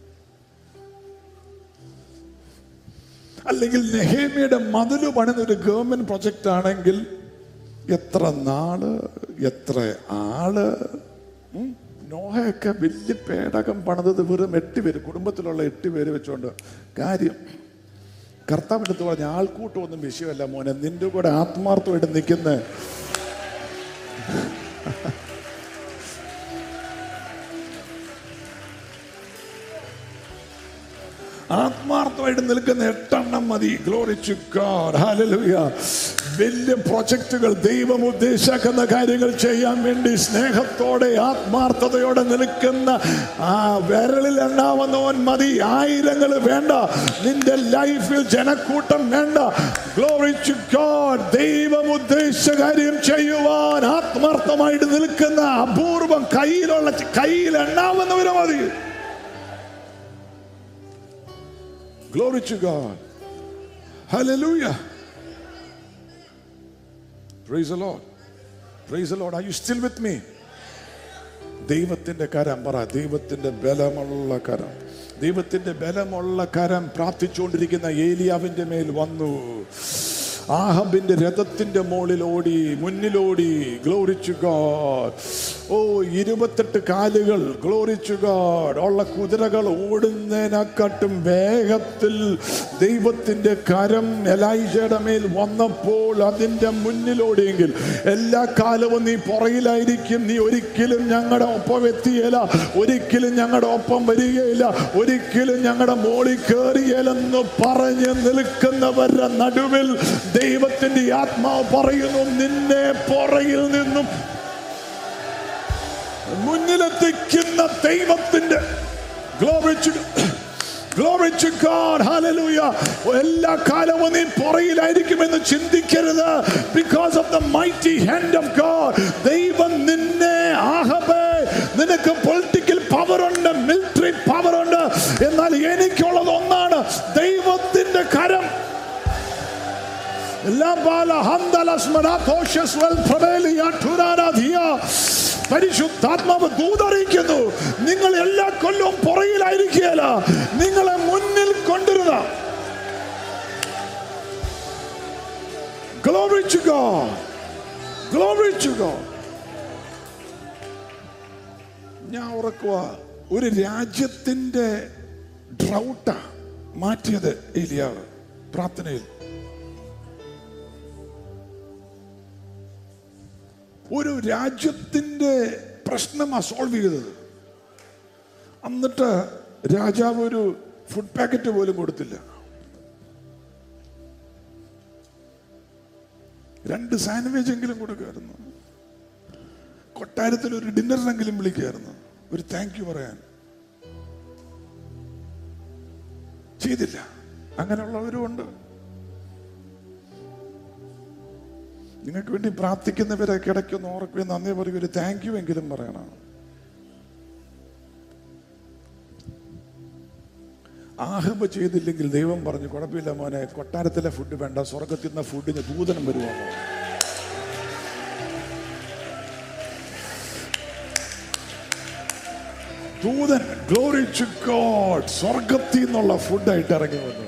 അല്ലെങ്കിൽ നെഹേമിയുടെ മതില് പണിത ഒരു ഗവൺമെന്റ് പ്രൊജക്റ്റ് ആണെങ്കിൽ എത്ര നാള് എത്ര ആള് ഉം? നോഹയൊക്കെ വലിയ പേടകം പണിതത് വെറും എട്ട് പേര് കുടുംബത്തിലുള്ള എട്ട് പേര് വെച്ചോണ്ട് കാര്യം കർത്താവ് എടുത്ത് പറഞ്ഞ ആൾക്കൂട്ടമൊന്നും വിഷയമല്ല മോനെ നിന്റെ കൂടെ ആത്മാർത്ഥമായിട്ട് നിൽക്കുന്ന ആത്മാർത്ഥമായിട്ട് നിൽക്കുന്ന എട്ടെണ്ണം മതി ഗ്ലോറിച്ചു ഗോഡ് ഹല്ലേലൂയ വലിയ പ്രൊജക്റ്റുകൾ ദൈവം ഉദ്ദേശിക്കുന്ന കാര്യങ്ങൾ ചെയ്യാൻ വേണ്ടി സ്നേഹത്തോടെ ആത്മാർത്ഥതയോടെ നിൽക്കുന്ന ആ വിരലിൽ എണ്ണാവുന്നവൻ മതി ആയിരങ്ങൾ വേണ്ട നിന്റെ ലൈഫിൽ ജനക്കൂട്ടം വേണ്ട ഗ്ലോറിച്ചു ഗോഡ് ദൈവം ഉദ്ദേശിച്ച കാര്യം ചെയ്യുവാൻ ആത്മാർത്ഥമായിട്ട് നിൽക്കുന്ന അപൂർവം കയ്യിലുള്ള കയ്യിൽ എണ്ണാവുന്നവര് മതി Glory to God. Hallelujah. Praise the Lord. Praise the Lord. Are you still with me? ദൈവത്തിന്റെ കരം പറ ദൈവത്തിന്റെ ബലമുള്ള കരം ദൈവത്തിന്റെ ബലമുള്ള കരം പ്രാർത്ഥിച്ചുകൊണ്ടിരിക്കുന്ന ഏലിയാവിന്റെ മേൽ വന്നു ആഹബിന്റെ രഥത്തിന്റെ മുകളിൽ ഓടി മുന്നിലോടി ഗ്ലോറിച്ചു ഗോഡ് ഓ ഇരുപത്തെട്ട് കാലുകൾ ഗ്ലോറിച്ചു ഗോഡ് ഉള്ള കുതിരകൾ ഓടുന്നതിനെക്കാട്ടും വേഗത്തിൽ ദൈവത്തിന്റെ കരം എലൈജയുടെ മേൽ വന്നപ്പോൾ അതിന്റെ മുന്നിലോടിയെങ്കിൽ എല്ലാ കാലവും നീ പുറകിലായിരിക്കും നീ ഒരിക്കലും ഞങ്ങളുടെ ഒപ്പം എത്തിയല്ല ഒരിക്കലും ഞങ്ങളുടെ ഒപ്പം വരികയില്ല ഒരിക്കലും ഞങ്ങളുടെ മോളിൽ കയറിയല്ലെന്ന് പറഞ്ഞ് നിൽക്കുന്നവരുടെ നടുവിൽ ദൈവത്തിന്റെ ആത്മാവ് പറയുന്നു നിന്നെ പുറകിൽ നിന്നും മുന്നിലെത്തിക്കുന്ന ദൈവത്തിന്റെ Glory to Glory to God. Hallelujah. എല്ലാ കാലവും നീ പുറയിലായിരിക്കുമെന്ന് ചിന്തിക്കരുത് because of the mighty hand of God ദൈവം നിന്നെ ആഹബേ നിനക്ക് പൊളിറ്റിക്കൽ പവർ ഉണ്ട് മിലിറ്ററി പവർ ഉണ്ട് എന്നാൽ എനിക്കുള്ളത് ഒന്നാണ് ദൈവത്തിന്റെ കരം Labala handala smarathoshes well prevaili aturana dhiya. പരിശുദ്ധാത്മാവ് ദൂതറിയിക്കുന്നു നിങ്ങൾ എല്ലാ കൊല്ലവും പുറകിലായിരിക്കുകയല്ല നിങ്ങളെ മുന്നിൽ കൊണ്ടുവരുന്ന Glory to God. Glory to God. ഞാൻ ഉറക്കുക ഒരു രാജ്യത്തിന്റെ ഡ്രൗട്ടാ മാറ്റിയത് ഏലിയാവ് പ്രാർത്ഥനയിൽ ഒരു രാജ്യത്തിന്റെ പ്രശ്നമാ സോൾവ് ചെയ്തത് എന്നിട്ട് രാജാവ് ഒരു ഫുഡ് പാക്കറ്റ് പോലും കൊടുത്തില്ല രണ്ട് സാൻഡ്വിച്ച് എങ്കിലും കൊടുക്കുമായിരുന്നു കൊട്ടാരത്തിൽ ഒരു ഡിന്നറിനെങ്കിലും വിളിക്കുമായിരുന്നു ഒരു താങ്ക് യു പറയാൻ ചെയ്തില്ല അങ്ങനെയുള്ളവരും ഉണ്ട് നിങ്ങൾക്ക് വേണ്ടി പ്രാർത്ഥിക്കുന്നവരെ കിടക്കൊന്ന് ഓർക്കുകയും നന്ദി പറയുക ഒരു താങ്ക് യു എങ്കിലും പറയണം ആഹബ ചെയ്തില്ലെങ്കിൽ ദൈവം പറഞ്ഞു കുഴപ്പമില്ല മോനെ കൊട്ടാരത്തിലെ ഫുഡ് വേണ്ട സ്വർഗത്തിൽ നിന്ന് ഫുഡിന് ദൂതനം വരുവാണോ ദൂതൻ ഗ്ലോറി ടു ഗോഡ് സ്വർഗത്തിൽ നിന്നുള്ള ഫുഡായിട്ട് ഇറങ്ങി വന്നു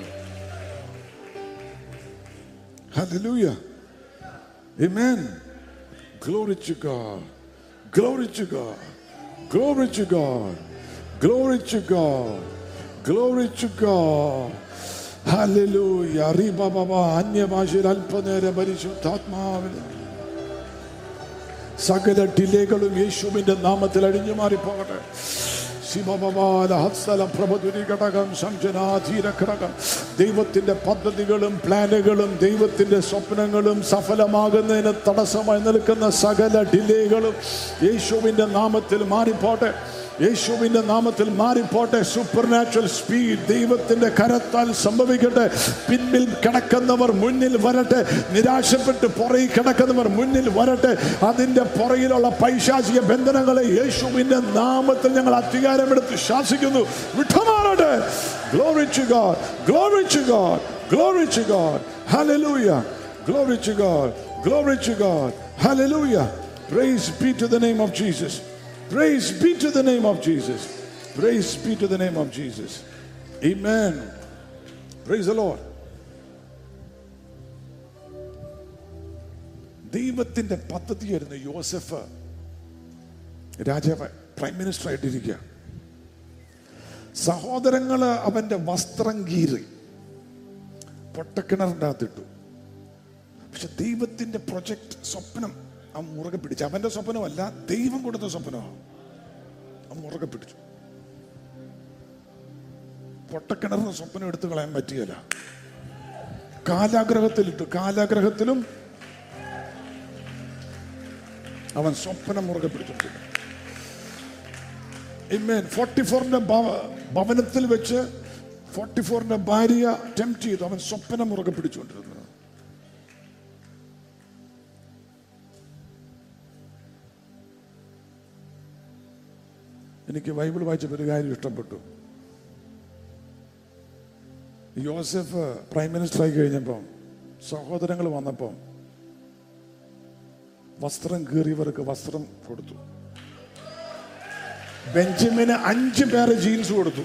Hallelujah. Amen. Glory to God. Glory to God. Glory to God. Glory to God. Glory to God. Hallelujah. Riba baba അന്യഭാഷയിൽ അല്പനേരം പരിശുദ്ധാത്മാവിൽ സകല ഡിലേകളും യേശുവിന്റെ നാമത്തിൽ അഴിഞ്ഞു മാറിപ്പോകട്ടെ ശിവബാല ഹത്സല പ്രഭതുരി ഘടകം സംജനാധീര ഘടകം ദൈവത്തിന്റെ പദ്ധതികളും പ്ലാനുകളും ദൈവത്തിന്റെ സ്വപ്നങ്ങളും സഫലമാകുന്നതിന് തടസ്സമായി നിൽക്കുന്ന സകല ഡിലേകളും യേശുവിന്റെ നാമത്തിൽ മാറിപ്പോട്ടെ യേശുവിന്റെ നാമത്തിൽ മാറിപ്പോട്ടെ സൂപ്പർ നാച്ചുറൽ സ്പീഡ് ദൈവത്തിന്റെ കരത്താൽ സംഭവിക്കട്ടെ പിന്നിൽ കിടക്കുന്നവർ മുന്നിൽ വരട്ടെ നിരാശപ്പെട്ട് പുറകിൽ കിടക്കുന്നവർ മുന്നിൽ വരട്ടെ അതിന്റെ പുറകിലുള്ള പൈശാചിക ബന്ധനങ്ങളെ യേശുവിന്റെ നാമത്തിൽ ഞങ്ങൾ അധികാരമെടുത്ത് ശാസിക്കുന്നു വിട്ടുമാറട്ടെ Glory to God. Glory to God. Glory to God. Hallelujah. Glory to God. Glory to God. Hallelujah. Praise be to the name of Jesus. Praise be to the name of Jesus. Praise be to the name of Jesus. Amen. Praise the Lord. ദൈവത്തിന്റെ പദ്ധതിയായിരുന്നു യോസഫ് രാജാവ് prime minister ആയിട്ടിരിക്കുക സഹോദരങ്ങള് അവന്റെ വസ്ത്രം കീറി പൊട്ടക്കിണറിൻ്റെ അകത്തിട്ടു പക്ഷെ ദൈവത്തിന്റെ project സ്വപ്നം അവൻ മുറുകെ പിടിച്ചു അവന്റെ സ്വപ്നമല്ല ദൈവം കൊടുത്ത സ്വപ്നമാണ് അവൻ മുറുകെ പിടിച്ചു പൊട്ടക്കിണറിന് സ്വപ്നം എടുത്തു കളയാൻ പറ്റിയല്ല കാലാഗ്രഹത്തിലിട്ടു കാലാഗ്രഹത്തിലും അവൻ സ്വപ്നം മുറുകെ പിടിച്ചിട്ടുണ്ട് ഫോർട്ടി ഫോറിന്റെ ഭവനത്തിൽ വെച്ച് ഫോർട്ടി ഫോറിന്റെ ഭാര്യ ടെംപ്റ്റ് ചെയ്തു അവൻ സ്വപ്നം മുറുകെ പിടിച്ചുകൊണ്ടിരുന്നത് എനിക്ക് ബൈബിൾ വായിച്ചപ്പോൾ ഒരു കാര്യം ഇഷ്ടപ്പെട്ടു യോസഫ് പ്രൈം മിനിസ്റ്റർ ആയി കഴിഞ്ഞപ്പം സഹോദരങ്ങൾ വന്നപ്പം വസ്ത്രം കീറിയവർക്ക് വസ്ത്രം കൊടുത്തു ബെഞ്ചമിന് അഞ്ച് പേര് ജീൻസ് കൊടുത്തു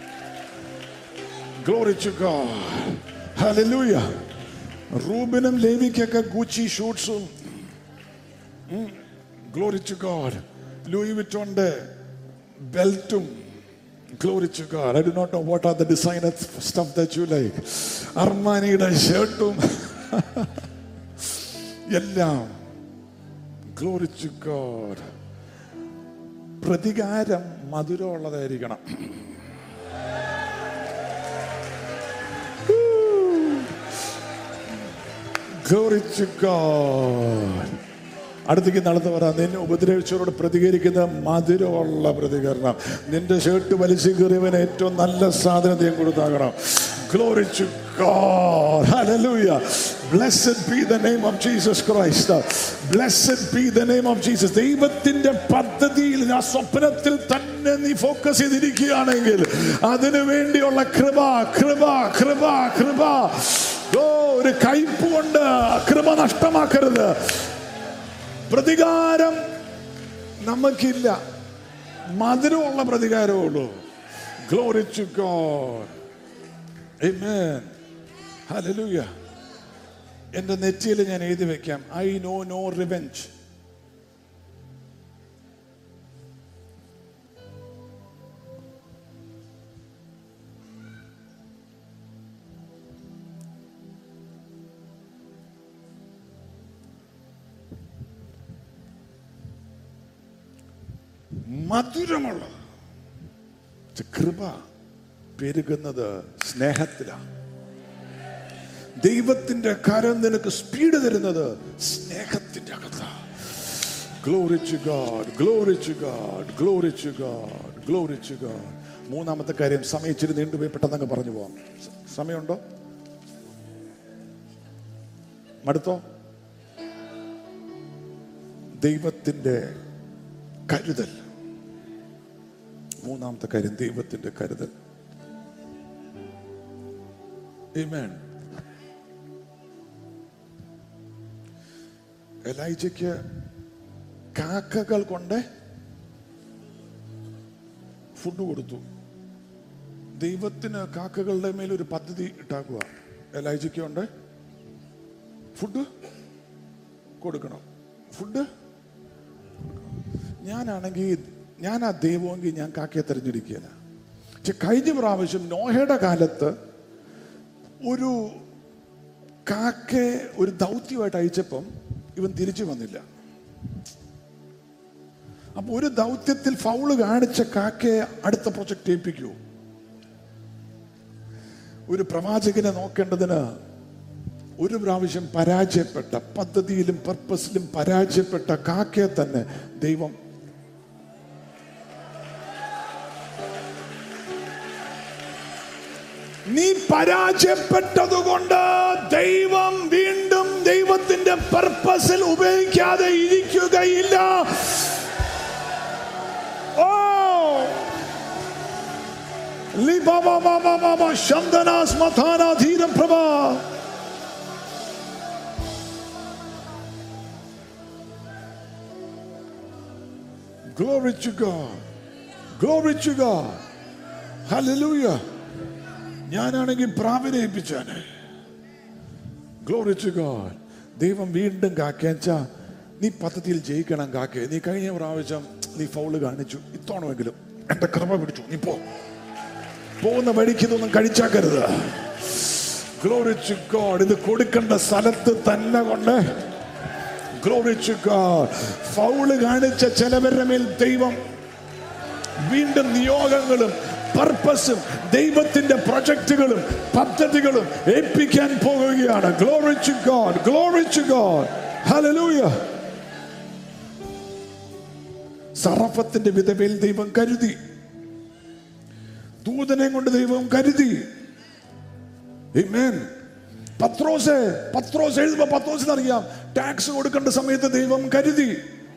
ഗ്ലോറി ടു ഗോഡ് ഹല്ലേലൂയ റൂബിനും ലേവിക്കൊക്കെ ഗൂച്ചി ഷൂട്ട്സും ഗ്ലോറി ടു ഗോഡ് ലൂയി വിറ്റോന്റെ ബെൽറ്റും glory to God I do not know what are the designer stuff that you like അർമാനിയുടെ ഷർട്ടും എല്ലാം ഗ്ലോറി ടു ഗോഡ് പ്രതികാരം മധുരമുള്ളതായിരിക്കണം Glory to God. അടുത്തേക്ക് നടന്നു പറ നിന്നെ ഉപദ്രവിച്ചവരോട് പ്രതികരിക്കുന്ന മധുരമുള്ള പ്രതികരണം നിന്റെ ഷർട്ട് വലിച്ചു കയറിയവന് ഏറ്റവും നല്ല സാധനം നീ കൊടുത്താകണം Glory to God. Hallelujah. Blessed be the name of Jesus Christ. Blessed be the name of Jesus. ദൈവത്തിന്റെ പദ്ധതിയിൽ ആ സ്വപ്നത്തിൽ തന്നെ നീ ഫോക്കസ് ചെയ്തിരിക്കുകയാണെങ്കിൽ അതിനു വേണ്ടിയുള്ള കൃപ കൃപ കൃപ കൃപ ഓ ഒരു കയ്പ് കൊണ്ട് കൃപ നഷ്ടമാക്കരുത് പ്രതികാരം നമുക്കില്ല മധുരമുള്ള പ്രതികാരമേ ഉള്ളൂ glory to God Amen. Hallelujah. എന്റെ നെറ്റിയിൽ ഞാൻ എഴുതി വെക്കാം ഐ നോ നോ റിവെഞ്ച് മധുരമുള്ള കൃപ പെരുകുന്നത് സ്നേഹത്തിലാണ് ദൈവത്തിന്റെ കരം നിനക്ക് സ്പീഡ് തരുന്നത് സ്നേഹത്തിന്റെ അകത്താ glory to God glory to God glory to God glory to God മൂന്നാമത്തെ കാര്യം സമയം ഇച്ചിരി നീണ്ടുപോയി പെട്ടെന്ന് പറഞ്ഞു പോവാം സ- സമയമുണ്ടോ മടുത്തോ ദൈവത്തിന്റെ കരുതൽ മൂന്നാമത്തെ കാര്യം ദൈവത്തിന്റെ കരുതൽ Amen. എലൈജയ്ക്ക് കാക്കകൾ കൊണ്ട് ഫുഡ് കൊടുത്തു ദൈവത്തിന് കാക്കകളുടെ മേൽ ഒരു പദ്ധതി ഇട്ടാക്കുക എലൈജയ്ക്ക് കൊണ്ട് ഫുഡ് കൊടുക്കണം ഫുഡ് ഞാനാണെങ്കിൽ ഞാൻ ആ ദൈവമെങ്കിൽ ഞാൻ കാക്കയെ തിരഞ്ഞെടുക്കുകയില്ല പക്ഷെ കഴിഞ്ഞ പ്രാവശ്യം നോഹയുടെ കാലത്ത് ഒരു കാക്കയെ ഒരു ദൗത്യമായിട്ട് അയച്ചപ്പം ഇവൻ തിരിച്ചു വന്നില്ല അപ്പൊ ഒരു ദൗത്യത്തിൽ ഫൗള് കാണിച്ച കാക്കയെ അടുത്ത പ്രൊജക്ട് ഏൽപ്പിക്കൂ ഒരു പ്രവാചകനെ നോക്കേണ്ടതിന് ഒരു പ്രാവശ്യം പരാജയപ്പെട്ട പദ്ധതിയിലും പർപ്പസിലും പരാജയപ്പെട്ട കാക്കയെ തന്നെ ദൈവം നീ പരാജയപ്പെട്ടതുകൊണ്ട് ദൈവം വീണ്ടും ദൈവത്തിന്റെ പർപ്പസിൽ ഉപയോഗിക്കാതെ ഇരിക്കുകയില്ല ഓ ലിബാബാബാബാബാ ശന്തനാസ് മഥാന ധീരം പ്രഭ Glory to God. Glory to God. Hallelujah. ഞാനാണെങ്കിൽ പ്രാവിനെ ഏൽപ്പിച്ചാണ് ഗ്ലോറി ടു ഗോഡ് ദൈവം വീണ്ടും കാക്കേച്ചാ നീ പദ്ധതിയിൽ ജയിക്കണം കാക്കേ നീ കഴിഞ്ഞ പ്രാവശ്യം നീ ഫൗള് കാണിച്ചു ഇത്തവണമെങ്കിലും എന്റെ കൃപ പിടിച്ചു നീ പോ പോകുന്ന വഴിക്ക് ഇതൊന്നും കഴിച്ചാക്കരുത് ഗ്ലോറി ടു ഗോഡ് ഇത് കൊടുക്കേണ്ട സ്ഥലത്ത് തന്നെ കൊണ്ട് ഗ്ലോറി ടു ഗോഡ് ഫൗള് കാണിച്ച ചിലവരുടെ മേൽ ദൈവം വീണ്ടും നിയോഗങ്ങളും പർപ്പസും ദൈവത്തിന്റെ പ്രൊജക്റ്റുകളും പദ്ധതികളും ഏൽപ്പിക്കാൻ പോകുകയാണ് glory to God glory to God hallelujah സറഫത്തിന്റെ വിധവയിൽ ദൈവം കരുതി ദൂതനെ കൊണ്ട് ദൈവം കരുതി Amen. പത്രോസ് പത്രോസ് എഴുതുമ്പോ പത്രോസിന് അറിയാം ടാക്സ് കൊടുക്കേണ്ട സമയത്ത് ദൈവം കരുതി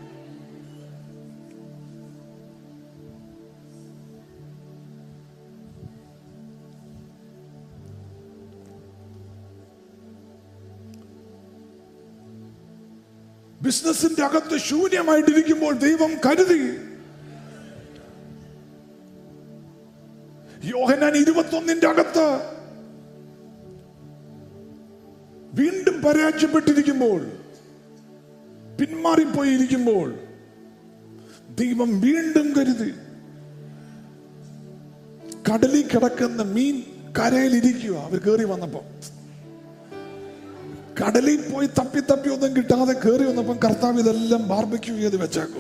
ബിസിനസിന്റെ അകത്ത് ശൂന്യമായിട്ടിരിക്കുമ്പോൾ ദൈവം കരുതി യോഹനാൻ ഇരുപത്തൊന്നിന്റെ അകത്ത് വീണ്ടും പരാജയപ്പെട്ടിരിക്കുമ്പോൾ പിന്മാറിപ്പോയിരിക്കുമ്പോൾ ദൈവം വീണ്ടും കരുതി കടലിൽ കിടക്കുന്ന മീൻ കരയിലിരിക്കുക അവർ കയറി വന്നപ്പോ കടലിൽ പോയി തപ്പി തപ്പി ഒന്നും കിട്ടാതെ കയറി വന്നപ്പം കർത്താവ് ഇതെല്ലാം ബാർബക്യൂ ചെയ്ത് വെച്ചേക്കുക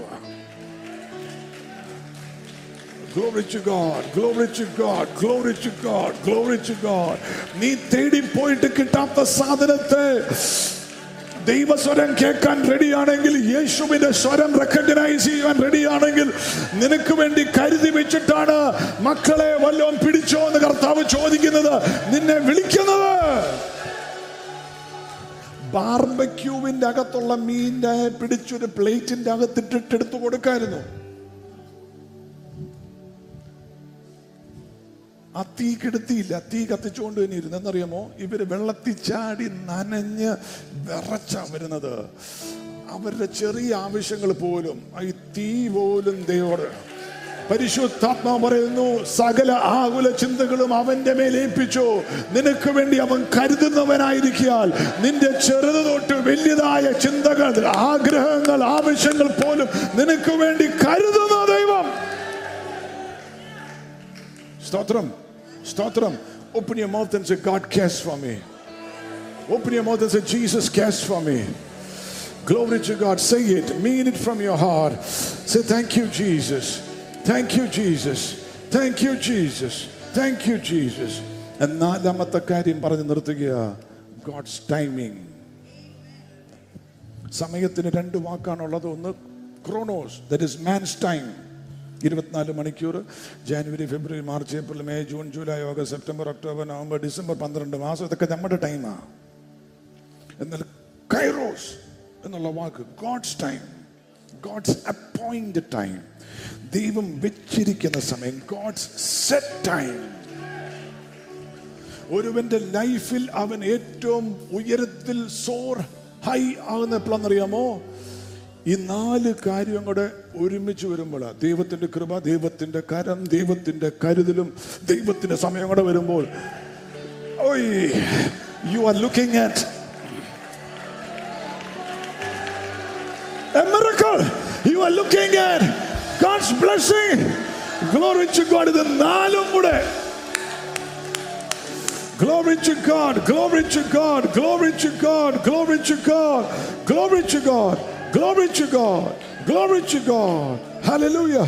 Glory to God, glory to God, glory to God, glory to God. നീ തേടി പോയിട്ട് കിട്ടാത്ത സാധനത്തെ ദൈവസ്വരം കേൾക്കാൻ റെഡിയാണെങ്കിൽ യേശുവിന്റെ സ്വരം റെക്കഗ്നൈസ് ചെയ്യാൻ റെഡിയാണെങ്കിൽ നിനക്ക് വേണ്ടി കരുതി വെച്ചിട്ടാണ് മക്കളെ വല്ലതും പിടിച്ചോ എന്ന് കർത്താവ് ചോദിക്കുന്നത് നിന്നെ വിളിക്കുന്നത് ബാർബക്യൂവിന്റെ അകത്തുള്ള മീനിന്റെ പിടിച്ചൊരു പ്ലേറ്റിന്റെ അകത്തിട്ടിട്ട് എടുത്തു കൊടുക്കായിരുന്നു ആ തീ കെടുത്തിയില്ല തീ കത്തിച്ചുകൊണ്ട് തന്നെ ഇരുന്നു എന്നറിയാമോ ഇവര് വെള്ളത്തിൽ ചാടി നനഞ്ഞ് വിറച്ച വരുന്നത് അവരുടെ ചെറിയ ആവശ്യങ്ങൾ പോലും ഈ തീ പോലും ദൈവോട് പരിശുദ്ധാത്മാവ് പറയുന്നു സകല ആകുല ചിന്തകളും അവന്റെ മേൽ ഏൽപ്പിച്ചു നിനക്ക് വേണ്ടി അവൻ കരുതുന്നവനായിരിക്കാൽ നിന്റെ ചെറുത് തൊട്ട് വലിയതായ ചിന്തകൾ ആഗ്രഹങ്ങൾ ആവശ്യങ്ങൾ പോലും നിനക്ക് വേണ്ടി കരുതുന്ന ദൈവം സ്തോത്രം സ്തോത്രം open your mouth and say God cares for me open your mouth and say Jesus cares for me glory to God say it mean it from your heart say thank you Jesus thank you Jesus thank you Jesus thank you Jesus നാലാമത്തെ കാര്യം പറഞ്ഞു നിർത്തുക God's timing സമയത്തിന് രണ്ട് വാക്കാണുള്ളത് ഒന്ന് chronos that is man's time ഇരുപത്തിനാല് മണിക്കൂർ January February March April May June July August September October November December പന്ത്രണ്ട് മാസം ഇതൊക്കെ നമ്മുടെ ടൈമാണ് എന്നാൽ കൈറോസ് എന്നുള്ള വാക്ക് God's time God's appoint time ദൈവം വെച്ചിരിക്കുന്ന സമയം ഗോഡ്സ് സെറ്റ് ടൈം ഒരുവന്റെ ലൈഫിൽ അവൻ ഏറ്റവും ഉയരത്തിൽ സോർ ഹൈ ആകുന്ന എപ്പോഴാണെന്നറിയാമോ ഈ നാല് കാര്യം കൂടെ ഒരുമിച്ച് വരുമ്പോൾ ദൈവത്തിന്റെ കൃപ ദൈവത്തിന്റെ കരം ദൈവത്തിന്റെ കരുതലും ദൈവത്തിന്റെ സമയം കൂടെ വരുമ്പോൾ ഓയ് you are looking at A miracle. You are looking at God's blessing. Glory to God. ഇത് നാലും കൂടെ Glory to God, glory to God, glory to God, glory to God, glory to God, glory to God, glory to God. Hallelujah.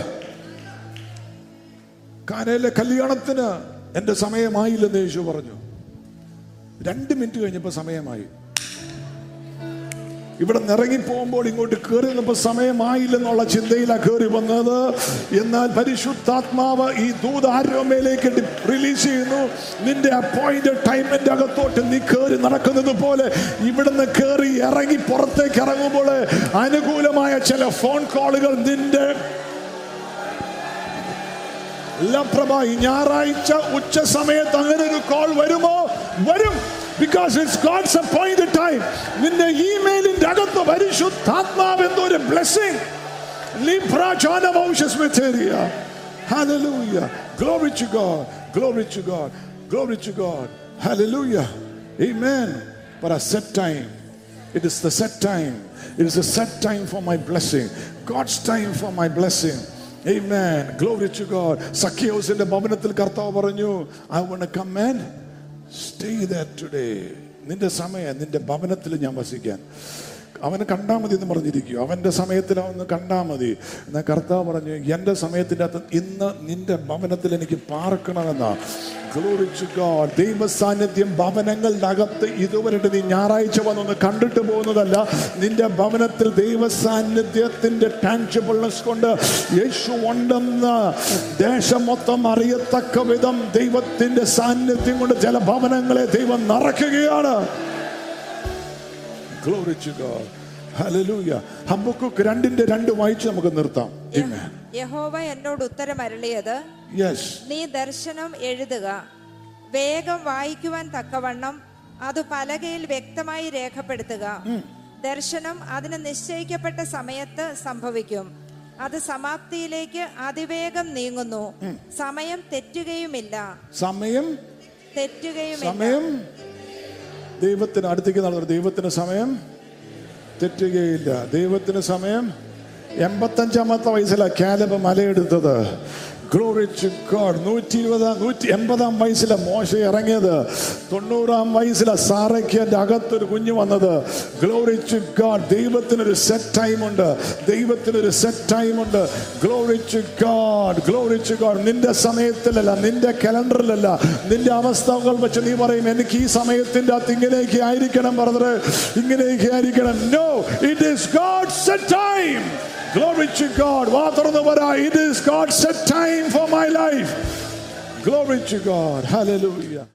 കാനയിലെ കല്യാണത്തിന് എന്റെ സമയമായില്ലെന്ന് യേശു പറഞ്ഞു രണ്ട് minute കഴിഞ്ഞപ്പോ സമയമായി ഇവിടെ നിറങ്ങി പോകുമ്പോൾ ഇങ്ങോട്ട് കയറി വന്നപ്പോൾ സമയമായില്ലെന്നുള്ള ചിന്തയിലാണ് കയറി വന്നത് എന്നാൽ പരിശുദ്ധാത്മാവ് ഈ ദൂത് ആരോമയിലേക്ക് റിലീസ് ചെയ്യുന്നു നിന്റെ അപ്പോയിന്റഡ് ടൈമിന്റെ അകത്തോട്ട് നീ കയറി നടക്കുന്നത് പോലെ ഇവിടുന്ന് കയറി ഇറങ്ങി പുറത്തേക്ക് ഇറങ്ങുമ്പോൾ അനുകൂലമായ ചില ഫോൺ കോളുകൾ നിന്റെ ലപ്രഭ ഈ ഞായറാഴ്ച ഉച്ച സമയത്ത് അങ്ങനെ ഒരു കോൾ വരുമോ വരും because it's God's appointed time നിന്റെ ഇമെയിലിന്റെ അകത്ത് പരിശുദ്ധാത്മാവ് എന്നൊരു blessing Hallelujah. Glory to God. Glory to God. Glory to God. Hallelujah. Amen. But a set time. It is the set time. It is a set time for my blessing. God's time for my blessing. Amen. Glory to God. സഖ്യൗസിന്റെ ഭവനത്തിൽ കർത്താവ് പറഞ്ഞു I want come and stay that today നിന്റെ സമയം നിന്റെ ഭവനത്തിൽ ഞാൻ വസിക്കാൻ അവനെ കണ്ടാ മതി എന്ന് പറഞ്ഞിരിക്കും അവന്റെ സമയത്തിൽ അവന്ന് കണ്ടാ മതി എന്നാൽ കർത്താവ് പറഞ്ഞു എന്റെ സമയത്തിൻ്റെ അകത്ത് ഇന്ന് നിന്റെ ഭവനത്തിൽ എനിക്ക് പാർക്കണമെന്നാ Glory to God. ദൈവ സാന്നിധ്യം ഭവനങ്ങളുടെ അകത്ത് ഇതുവരെ നീ ഞായറാഴ്ച വന്നൊന്ന് കണ്ടിട്ട് പോകുന്നതല്ല നിന്റെ ഭവനത്തിൽ ദൈവ സാന്നിധ്യത്തിന്റെ ടാൻജിബിൾനെസ് കൊണ്ട് യേശു ഉണ്ടെന്ന് ദേശം മൊത്തം അറിയത്തക്ക വിധം ദൈവത്തിന്റെ സാന്നിധ്യം കൊണ്ട് ചില ഭവനങ്ങളെ ദൈവം നിറയ്ക്കുകയാണ് Glory to God. Hallelujah. Habakkuk രണ്ടിന്റെ രണ്ട് വായിച്ച് നമുക്ക് നിർത്താം Amen. യഹോവ എന്നോട് ഉത്തരം അരുളിയത് Yes. നീ ദർശനം എഴുതുക വേഗം വായിക്കുവാൻ തക്കവണ്ണം അത് പലകയിൽ വ്യക്തമായി രേഖപ്പെടുത്തുക ദർശനം അതിന് നിശ്ചയിക്കപ്പെട്ട സമയത്ത് സംഭവിക്കും അത് സമാപ്തിയിലേക്ക് അതിവേഗം നീങ്ങുന്നു സമയം തെറ്റുകയുമില്ല സമയം തെറ്റുകയുമില്ല സമയം ദൈവത്തിന് അടുത്തേക്ക് നടന്നു ദൈവത്തിന് സമയം തെറ്റുകയില്ല ദൈവത്തിന് സമയം എൺപത്തഞ്ചാമത്തെ വയസ്സിലാണ് കാലബ് മലയെടുത്തത് ഗ്ലോറി ടു ഗോഡ് നൂറ്റി ഇരുപതാം നൂറ്റി എൺപതാം വയസ്സിലാണ് മോശ ഇറങ്ങിയത് തൊണ്ണൂറാം വയസ്സിലാണ് സാറയ്ക്ക് എൻ്റെ അകത്തൊരു കുഞ്ഞ് വന്നത് ഗ്ലോറി ടു ഗോഡ് ദൈവത്തിനൊരു സെറ്റ് ടൈം ഉണ്ട് ദൈവത്തിനൊരു സെറ്റ് ടൈം ഉണ്ട് glory to God glory to God നിന്റെ സമയത്തിലല്ല നിന്റെ കലണ്ടറിലല്ല നിന്റെ അവസ്ഥകൾ വെച്ച് നീ പറയും എനിക്ക് ഈ സമയത്തിന്റെ അകത്ത് ഇങ്ങനെയൊക്കെ ആയിരിക്കണം പറഞ്ഞത് ഇങ്ങനെയൊക്കെ ആയിരിക്കണം no it is God set time Glory to God. വാ തുറന്ന് പറ it is God's set time for my life. Glory to God. Hallelujah.